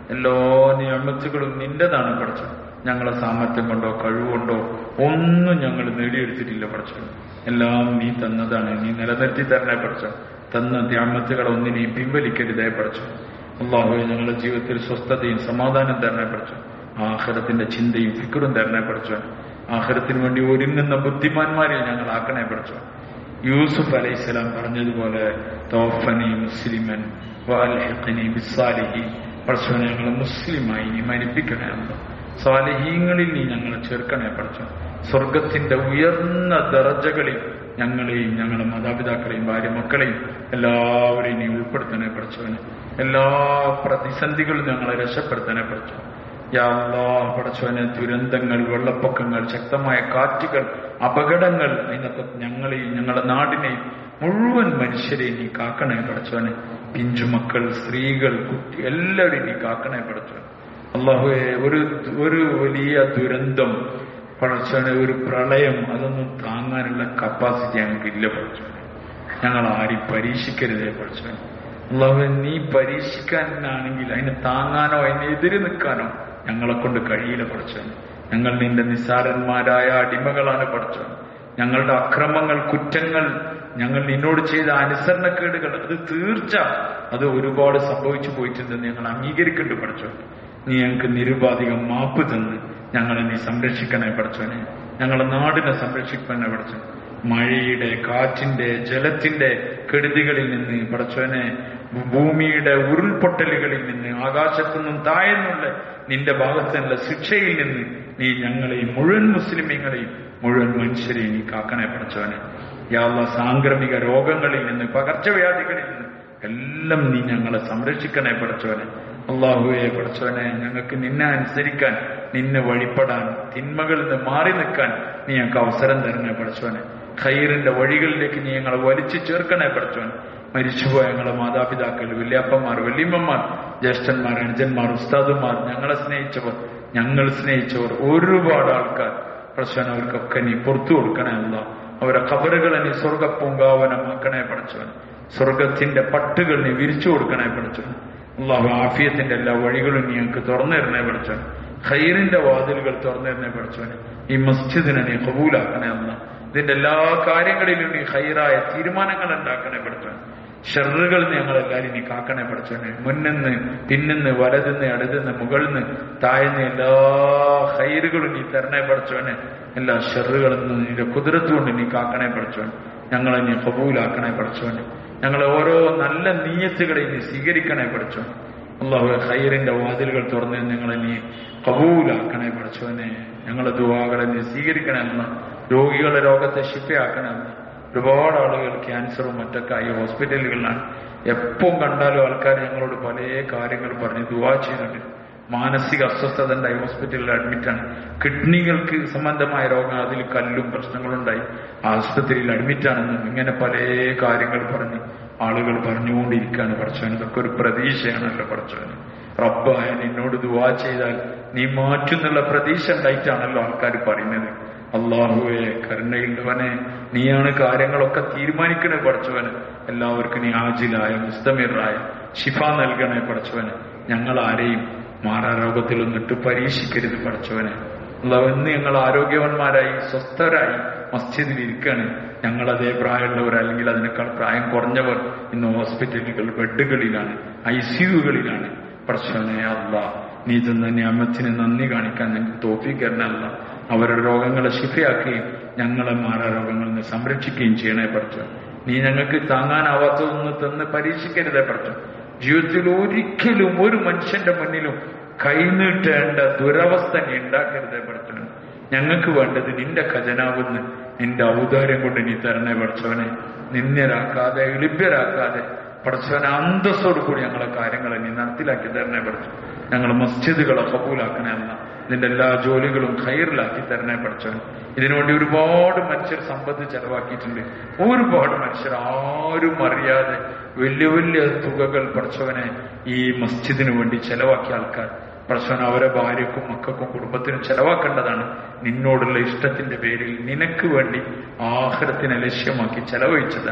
എല്ലാ നിയമത്തുകളും നിന്റേതാണ് പഠിച്ചത് ഞങ്ങളെ സാമർത്ഥ്യം കൊണ്ടോ കഴിവുകൊണ്ടോ ഒന്നും ഞങ്ങൾ നേടിയെടുത്തിട്ടില്ല പഠിച്ചത് എല്ലാം നീ തന്നതാണ് നീ നിലനിർത്തി തരണേ പഠിച്ചോ തന്ന ത്യാമത്തുകൾ ഒന്നിനെയും പിൻവലിക്കരുതേ പഠിച്ചു അള്ളാഹുവെ ഞങ്ങളുടെ ജീവിതത്തിൽ സ്വസ്ഥതയും സമാധാനം തരണേ പഠിച്ചു ആഹ്റത്തിന്റെ ചിന്തയും ഫിക്കറും തരണേ പഠിച്ചു ആഹ്റത്തിന് വേണ്ടി ഒരുങ്ങുന്ന ബുദ്ധിമാന്മാരെ ഞങ്ങൾ ആക്കണേ പഠിച്ചു യൂസുഫ് അലൈഹിസ്സലാം പറഞ്ഞതുപോലെ തോഫനി മുസ്ലിമൻ വാൽഹിഖനി ബിസ്സാലിഹി പഠിച്ചവനെ ഞങ്ങൾ മുസ്ലിമായി നീ മരിപ്പിക്കണേ അല്ല സ്വാലിഹീങ്ങളിൽ നീ ഞങ്ങളെ ചേർക്കണേ പഠിച്ചു സ്വർഗത്തിന്റെ ഉയർന്ന ദറജകളിൽ ഞങ്ങളെയും ഞങ്ങളുടെ മാതാപിതാക്കളെയും ഭാര്യ മക്കളെയും എല്ലാവരെയും നീ ഉൾപ്പെടുത്തണേ പഠിച്ചവന് എല്ലാ പ്രതിസന്ധികളും ഞങ്ങളെ രക്ഷപ്പെടുത്തണേ പഠിച്ചു യാ പഠിച്ചവന് ദുരന്തങ്ങൾ വെള്ളപ്പൊക്കങ്ങൾ ശക്തമായ കാറ്റുകൾ അപകടങ്ങൾ അതിനകത്ത് ഞങ്ങളെയും ഞങ്ങളുടെ നാടിനെയും മുഴുവൻ മനുഷ്യരെയും നീ കാക്കണേ പഠിച്ചവന് പിഞ്ചുമക്കൾ സ്ത്രീകൾ കുട്ടി എല്ലാവരെയും നീ കാക്കണേ പഠിച്ചവൻ അള്ളാഹുവെ ഒരു ഒരു വലിയ ദുരന്തം പഠിച്ചവനെ ഒരു പ്രളയം അതൊന്നും താങ്ങാനുള്ള കപ്പാസിറ്റി ഞങ്ങൾക്കില്ല പഠിച്ചവനെ ഞങ്ങൾ ആരും പരീക്ഷിക്കരുതേ പഠിച്ചവൻ അള്ളാഹു നീ പരീക്ഷിക്കാനാണെങ്കിൽ അതിനെ താങ്ങാനോ അതിനെ എതിര് നിൽക്കാനോ ഞങ്ങളെ കൊണ്ട് കഴിയില്ല പഠിച്ചവൻ ഞങ്ങൾ നിന്റെ നിസ്സാരന്മാരായ അടിമകളാണ് പഠിച്ചവൻ ഞങ്ങളുടെ അക്രമങ്ങൾ കുറ്റങ്ങൾ ഞങ്ങൾ നിന്നോട് ചെയ്ത അനുസരണക്കേടുകൾ അത് തീർച്ച അത് ഒരുപാട് സംഭവിച്ചു പോയിട്ടുണ്ടെന്ന് ഞങ്ങൾ അംഗീകരിക്കേണ്ടി പഠിച്ചവൻ നീ ഞങ്ങൾക്ക് നിരുപാധികം മാപ്പ് തന്ന് ഞങ്ങളെ നീ സംരക്ഷിക്കണേ പഠിച്ചവനെ ഞങ്ങളെ നാടിനെ സംരക്ഷിക്കണേ പഠിച്ചു മഴയുടെ കാറ്റിന്റെ ജലത്തിന്റെ കെടുതികളിൽ നിന്ന് പഠിച്ചവനെ ഭൂമിയുടെ ഉരുൾപൊട്ടലുകളിൽ നിന്ന് ആകാശത്തുനിന്നും താഴ്ന്നുള്ള നിന്റെ ഭാഗത്തുള്ള ശിക്ഷയിൽ നിന്ന് നീ ഞങ്ങളെയും മുഴുവൻ മുസ്ലിമീങ്ങളെയും മുഴുവൻ മനുഷ്യരെയും നീ കാക്കണേ പഠിച്ചവനെ യാള്ള സാംക്രമിക രോഗങ്ങളിൽ നിന്ന് പകർച്ചവ്യാധികളിൽ നിന്ന് എല്ലാം നീ ഞങ്ങളെ സംരക്ഷിക്കണേ പഠിച്ചവനെ അള്ളാഹുവെ പഠിച്ചവനെ ഞങ്ങൾക്ക് നിന്നെ അനുസരിക്കാൻ നിന്നെ വഴിപ്പെടാൻ തിന്മകളിൽ നിന്ന് മാറി നിൽക്കാൻ നീ ഞങ്ങൾക്ക് അവസരം തരണേ പഠിച്ചവനെ ഖൈറിന്റെ വഴികളിലേക്ക് നീ ഞങ്ങളെ വലിച്ചു ചേർക്കണേ പഠിച്ചവൻ മരിച്ചുപോയ ഞങ്ങളെ മാതാപിതാക്കൾ വല്യപ്പന്മാർ വല്യമ്മമാർ ജ്യേഷ്ഠന്മാർ അനുജന്മാർ ഉസ്താദുമാർ ഞങ്ങളെ സ്നേഹിച്ചവർ ഞങ്ങൾ സ്നേഹിച്ചവർ ഒരുപാട് ആൾക്കാർ പ്രശ്നം അവർക്കൊക്കെ നീ പുറത്തു കൊടുക്കണേ അല്ല അവരെ കബറുകളെ നീ സ്വർഗപ്പൂങ്കാവനമാക്കണേ പഠിച്ചവൻ സ്വർഗത്തിന്റെ പട്ടുകൾ നീ വിരിച്ചു കൊടുക്കണേ പഠിച്ചവൻ അള്ളാഹു ആഫിയത്തിന്റെ എല്ലാ വഴികളും നീ ഞങ്ങൾക്ക് തുറന്നു തരണേ പഠിച്ചവൻ ഖൈറിന്റെ വാതിലുകൾ തുറന്നു തരണേ പഠിച്ചവൻ ഈ മസ്ജിദിനെ നീ കബൂലാക്കണേ അല്ല ഇതിന്റെ എല്ലാ കാര്യങ്ങളിലും നീ ഹൈറായ തീരുമാനങ്ങൾ ഉണ്ടാക്കണേ പഠിച്ചവൻ ഷെറുകൾ ഞങ്ങൾ എല്ലാവരും നീ കാക്കണേ പഠിച്ചവനെ മുന്നിന്ന് പിന്നിന്ന് വലതിന്ന് അടുതിന്ന് മുകളിന്ന് താഴ്ന്ന് എല്ലാ ഹൈറുകളും നീ തരണേ പഠിച്ചവനെ എല്ലാ ഷെറുകളിൽ നിന്ന് നിന്റെ കുതിരത്തുകൊണ്ട് നീ കാക്കണേ പഠിച്ചവൻ ഞങ്ങളെ നീ കബൂലാക്കണേ പഠിച്ചവനെ ഞങ്ങളെ ഓരോ നല്ല നീയത്തുകളെ നീ സ്വീകരിക്കണേ പഠിച്ചവൻ അള്ളാഹു ഹൈറിന്റെ വാതിലുകൾ തുറന്ന് ഞങ്ങളെ നീ കബൂലാക്കണേ പഠിച്ചവനെ ഞങ്ങളെ ദുവാകളെ നീ സ്വീകരിക്കണേ എന്ന രോഗികളെ രോഗത്തെ ശിഫയാക്കണേ എന്ന് ഒരുപാട് ആളുകൾ ക്യാൻസറും മറ്റൊക്കെ ആയി ഹോസ്പിറ്റലുകളിലാണ് എപ്പം കണ്ടാലും ആൾക്കാർ ഞങ്ങളോട് പല കാര്യങ്ങൾ പറഞ്ഞ് ദുവാ ചെയ്യുന്നുണ്ട് മാനസിക അസ്വസ്ഥത ഉണ്ടായി ഹോസ്പിറ്റലിൽ അഡ്മിറ്റാണ് കിഡ്നികൾക്ക് സംബന്ധമായ രോഗം അതിൽ കല്ലും പ്രശ്നങ്ങളുണ്ടായി ആശുപത്രിയിൽ അഡ്മിറ്റാണെന്നും ഇങ്ങനെ പല കാര്യങ്ങൾ പറഞ്ഞ് ആളുകൾ പറഞ്ഞുകൊണ്ടിരിക്കുകയാണ് പഠിച്ചവൻ ഇതൊക്കെ ഒരു പ്രതീക്ഷയാണല്ലോ പഠിച്ചവന് റബ്ബായ നിന്നോട് ദുവാ ചെയ്താൽ നീ മാറ്റുന്നുള്ള പ്രതീക്ഷ ഉണ്ടായിട്ടാണല്ലോ ആൾക്കാർ പറയുന്നത് അള്ളാഹുവെ കരുണയുള്ളവനെ നീയാണ് കാര്യങ്ങളൊക്കെ തീരുമാനിക്കണേ പഠിച്ചവന് എല്ലാവർക്കും നീ ആജിലായ മുസ്തമിറായ ഷിഫ നൽകണേ പഠിച്ചവന് ഞങ്ങൾ ആരെയും മാറാരോഗത്തിലൊന്നിട്ട് പരീക്ഷിക്കരുത് പഠിച്ചവനെ അള്ളാഹ് ഞങ്ങൾ ആരോഗ്യവാന്മാരായി സ്വസ്ഥരായി മസ്ജിദിൽ ഇരിക്കുകയാണ് ഞങ്ങൾ അതേ പ്രായമുള്ളവർ അല്ലെങ്കിൽ അതിനേക്കാൾ പ്രായം കുറഞ്ഞവർ ഇന്ന് ഹോസ്പിറ്റലുകൾ ബെഡുകളിലാണ് ഐ സിയുകളിലാണ് പഠിച്ചവനെ അള്ളാഹ് നീ തന്ന ഞാമത്തിന് നന്ദി കാണിക്കാൻ ഞങ്ങൾക്ക് തോപ്പിക്കരണല്ല അവരുടെ രോഗങ്ങളെ ശിഫയാക്കുകയും ഞങ്ങളെ മാറാ രോഗങ്ങളിൽ നിന്ന് സംരക്ഷിക്കുകയും ചെയ്യണേ പഠിച്ചു നീ ഞങ്ങൾക്ക് താങ്ങാനാവാത്തതൊന്ന് തന്ന് പരീക്ഷിക്കരുതേ പഠിച്ചു ജീവിതത്തിൽ ഒരിക്കലും ഒരു മനുഷ്യന്റെ മുന്നിലും കൈനീട്ടേണ്ട ദുരവസ്ഥ നീ ഉണ്ടാക്കരുതേ പഠിച്ചവൻ ഞങ്ങൾക്ക് വേണ്ടത് നിന്റെ ഖജനാവെന്ന് നിന്റെ ഔദാര്യം കൊണ്ട് നീ തരണേ പഠിച്ചവനെ നിന്യരാക്കാതെ എളിപ്യരാക്കാതെ പഠിച്ചവനെ അന്തസ്സോട് കൂടി ഞങ്ങളെ കാര്യങ്ങളെ നീ നടത്തിലാക്കി തരണേ പഠിച്ചു ഞങ്ങൾ മസ്ജിദുകളെ കബൂലാക്കണേ അല്ല ഇതിന്റെ എല്ലാ ജോലികളും ഖൈറിലാക്കി തരണേ പഠിച്ചവൻ ഇതിനുവേണ്ടി ഒരുപാട് മനുഷ്യർ സമ്പത്ത് ചെലവാക്കിയിട്ടുണ്ട് ഒരുപാട് മനുഷ്യർ ആരും അറിയാതെ വലിയ വലിയ തുകകൾ പഠിച്ചവനെ ഈ മസ്ജിദിനു വേണ്ടി ചെലവാക്കിയ ആൾക്കാർ പഠിച്ചവൻ അവരെ ഭാര്യക്കും മക്കൾക്കും കുടുംബത്തിനും ചെലവാക്കേണ്ടതാണ് നിന്നോടുള്ള ഇഷ്ടത്തിന്റെ പേരിൽ നിനക്ക് വേണ്ടി ആഹ്രത്തിനെ ലക്ഷ്യമാക്കി ചെലവഴിച്ചതാണ്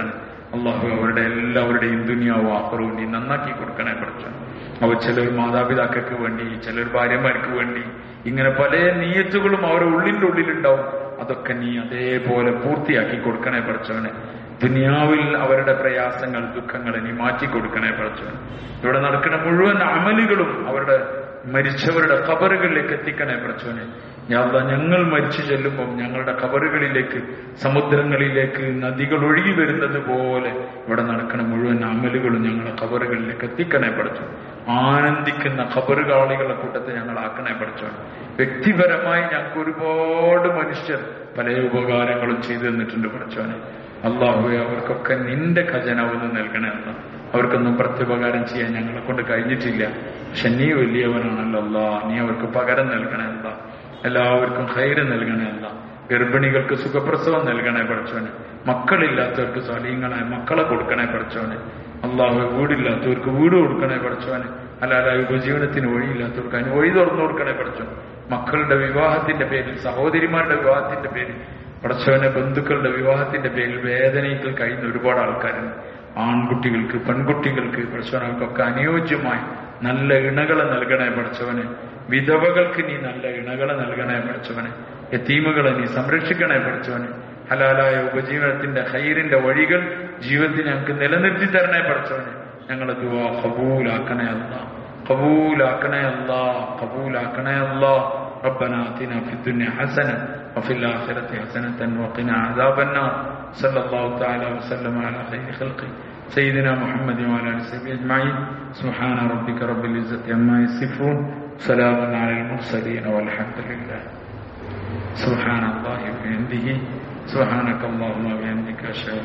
അള്ളാഹു അവരുടെ എല്ലാവരുടെയും ദുനിയാവും ആഹ്റവും നീ നന്നാക്കി കൊടുക്കണേ പഠിച്ചു അവർ ചിലർ മാതാപിതാക്കൾക്ക് വേണ്ടി ചിലർ ഭാര്യമാർക്ക് വേണ്ടി ഇങ്ങനെ പല നീയത്തുകളും അവരുടെ ഉള്ളിന്റെ ഉള്ളിലുണ്ടാവും അതൊക്കെ നീ അതേപോലെ പൂർത്തിയാക്കി കൊടുക്കണേ പഠിച്ചവനെ ദുനിയാവിൽ അവരുടെ പ്രയാസങ്ങൾ ദുഃഖങ്ങൾ നീ മാറ്റി കൊടുക്കണേ പഠിച്ചവൻ ഇവിടെ നടക്കുന്ന മുഴുവൻ അമലുകളും അവരുടെ മരിച്ചവരുടെ കബറുകളിലേക്ക് എത്തിക്കണേ പഠിച്ചവനെ ഞാ ഞങ്ങൾ മരിച്ചു ചെല്ലുമ്പോൾ ഞങ്ങളുടെ കബറുകളിലേക്ക് സമുദ്രങ്ങളിലേക്ക് നദികൾ ഒഴുകി വരുന്നത് പോലെ ഇവിടെ നടക്കുന്ന മുഴുവൻ അമലുകളും ഞങ്ങളുടെ കബറുകളിലേക്ക് എത്തിക്കണേ പഠിച്ചു ആനന്ദിക്കുന്ന ഖബറുകാളികളുടെ കൂട്ടത്തെ ഞങ്ങൾ ആക്കണേ പഠിച്ചോണം വ്യക്തിപരമായി ഞങ്ങൾക്ക് ഒരുപാട് മനുഷ്യർ പല ഉപകാരങ്ങളും ചെയ്തു തന്നിട്ടുണ്ട് പഠിച്ചോനെ അള്ളാഹുവെ അവർക്കൊക്കെ നിന്റെ ഖജനാവെന്ന് നൽകണേ അല്ല അവർക്കൊന്നും പ്രത്യുപകാരം ചെയ്യാൻ ഞങ്ങളെ കൊണ്ട് കഴിഞ്ഞിട്ടില്ല പക്ഷെ നീ വലിയവനാണല്ലോ അല്ലാ നീ അവർക്ക് പകരം നൽകണേ അല്ല എല്ലാവർക്കും ഹൈര് നൽകണേ അല്ല ഗർഭിണികൾക്ക് സുഖപ്രസവം നൽകണേ പഠിച്ചോനെ മക്കളില്ലാത്തവർക്ക് സ്വലീങ്ങളായ മക്കളെ കൊടുക്കണേ പഠിച്ചോനെ അള്ളാഹു വീടില്ലാത്തവർക്ക് വീട് കൊടുക്കണേ പഠിച്ചോനെ അല്ലാതെ ഉപജീവനത്തിന് വഴിയില്ലാത്തവർക്ക് അതിന് വഴി തുറന്നു കൊടുക്കണേ പഠിച്ചോ മക്കളുടെ വിവാഹത്തിന്റെ പേരിൽ സഹോദരിമാരുടെ വിവാഹത്തിന്റെ പേരിൽ പഠിച്ചവനെ ബന്ധുക്കളുടെ വിവാഹത്തിന്റെ പേരിൽ വേദനയിൽ കഴിയുന്ന ഒരുപാട് ആൾക്കാരുണ്ട് ആൺകുട്ടികൾക്ക് പെൺകുട്ടികൾക്ക് പഠിച്ചവനൊക്കെ അനുയോജ്യമായി നല്ല ഇണകളെ നൽകണേ പഠിച്ചവന് വിധവകൾക്ക് നീ നല്ല ഇണകളെ നൽകണേ പഠിച്ചവന് യത്തീമുകളെ നീ സംരക്ഷിക്കണേ പഠിച്ചവന് ഹലാലായ ഉപജീവനത്തിന്റെ ഹൈറിന്റെ വഴികൾ ജീവിതത്തിൽ ഞങ്ങൾക്ക് നിലനിർത്തി തരണേ പഠിച്ചവന് ഞങ്ങളെ ദുവാ കബൂലാക്കണേ അല്ല കബൂലാക്കണേ അല്ല കബൂലാക്കണേ അല്ല ربنا آتنا في الدنيا حسنة وفي الآخرة حسنة وقنا عذاب النار صلى الله تعالى وسلم على خير خلقه سيدنا محمد وعلى آله وصحبه أجمعين سبحان ربك رب العزة عما يصفون سلام على المرسلين والحمد لله سبحان الله وبحمده سبحانك اللهم وبحمدك أشهد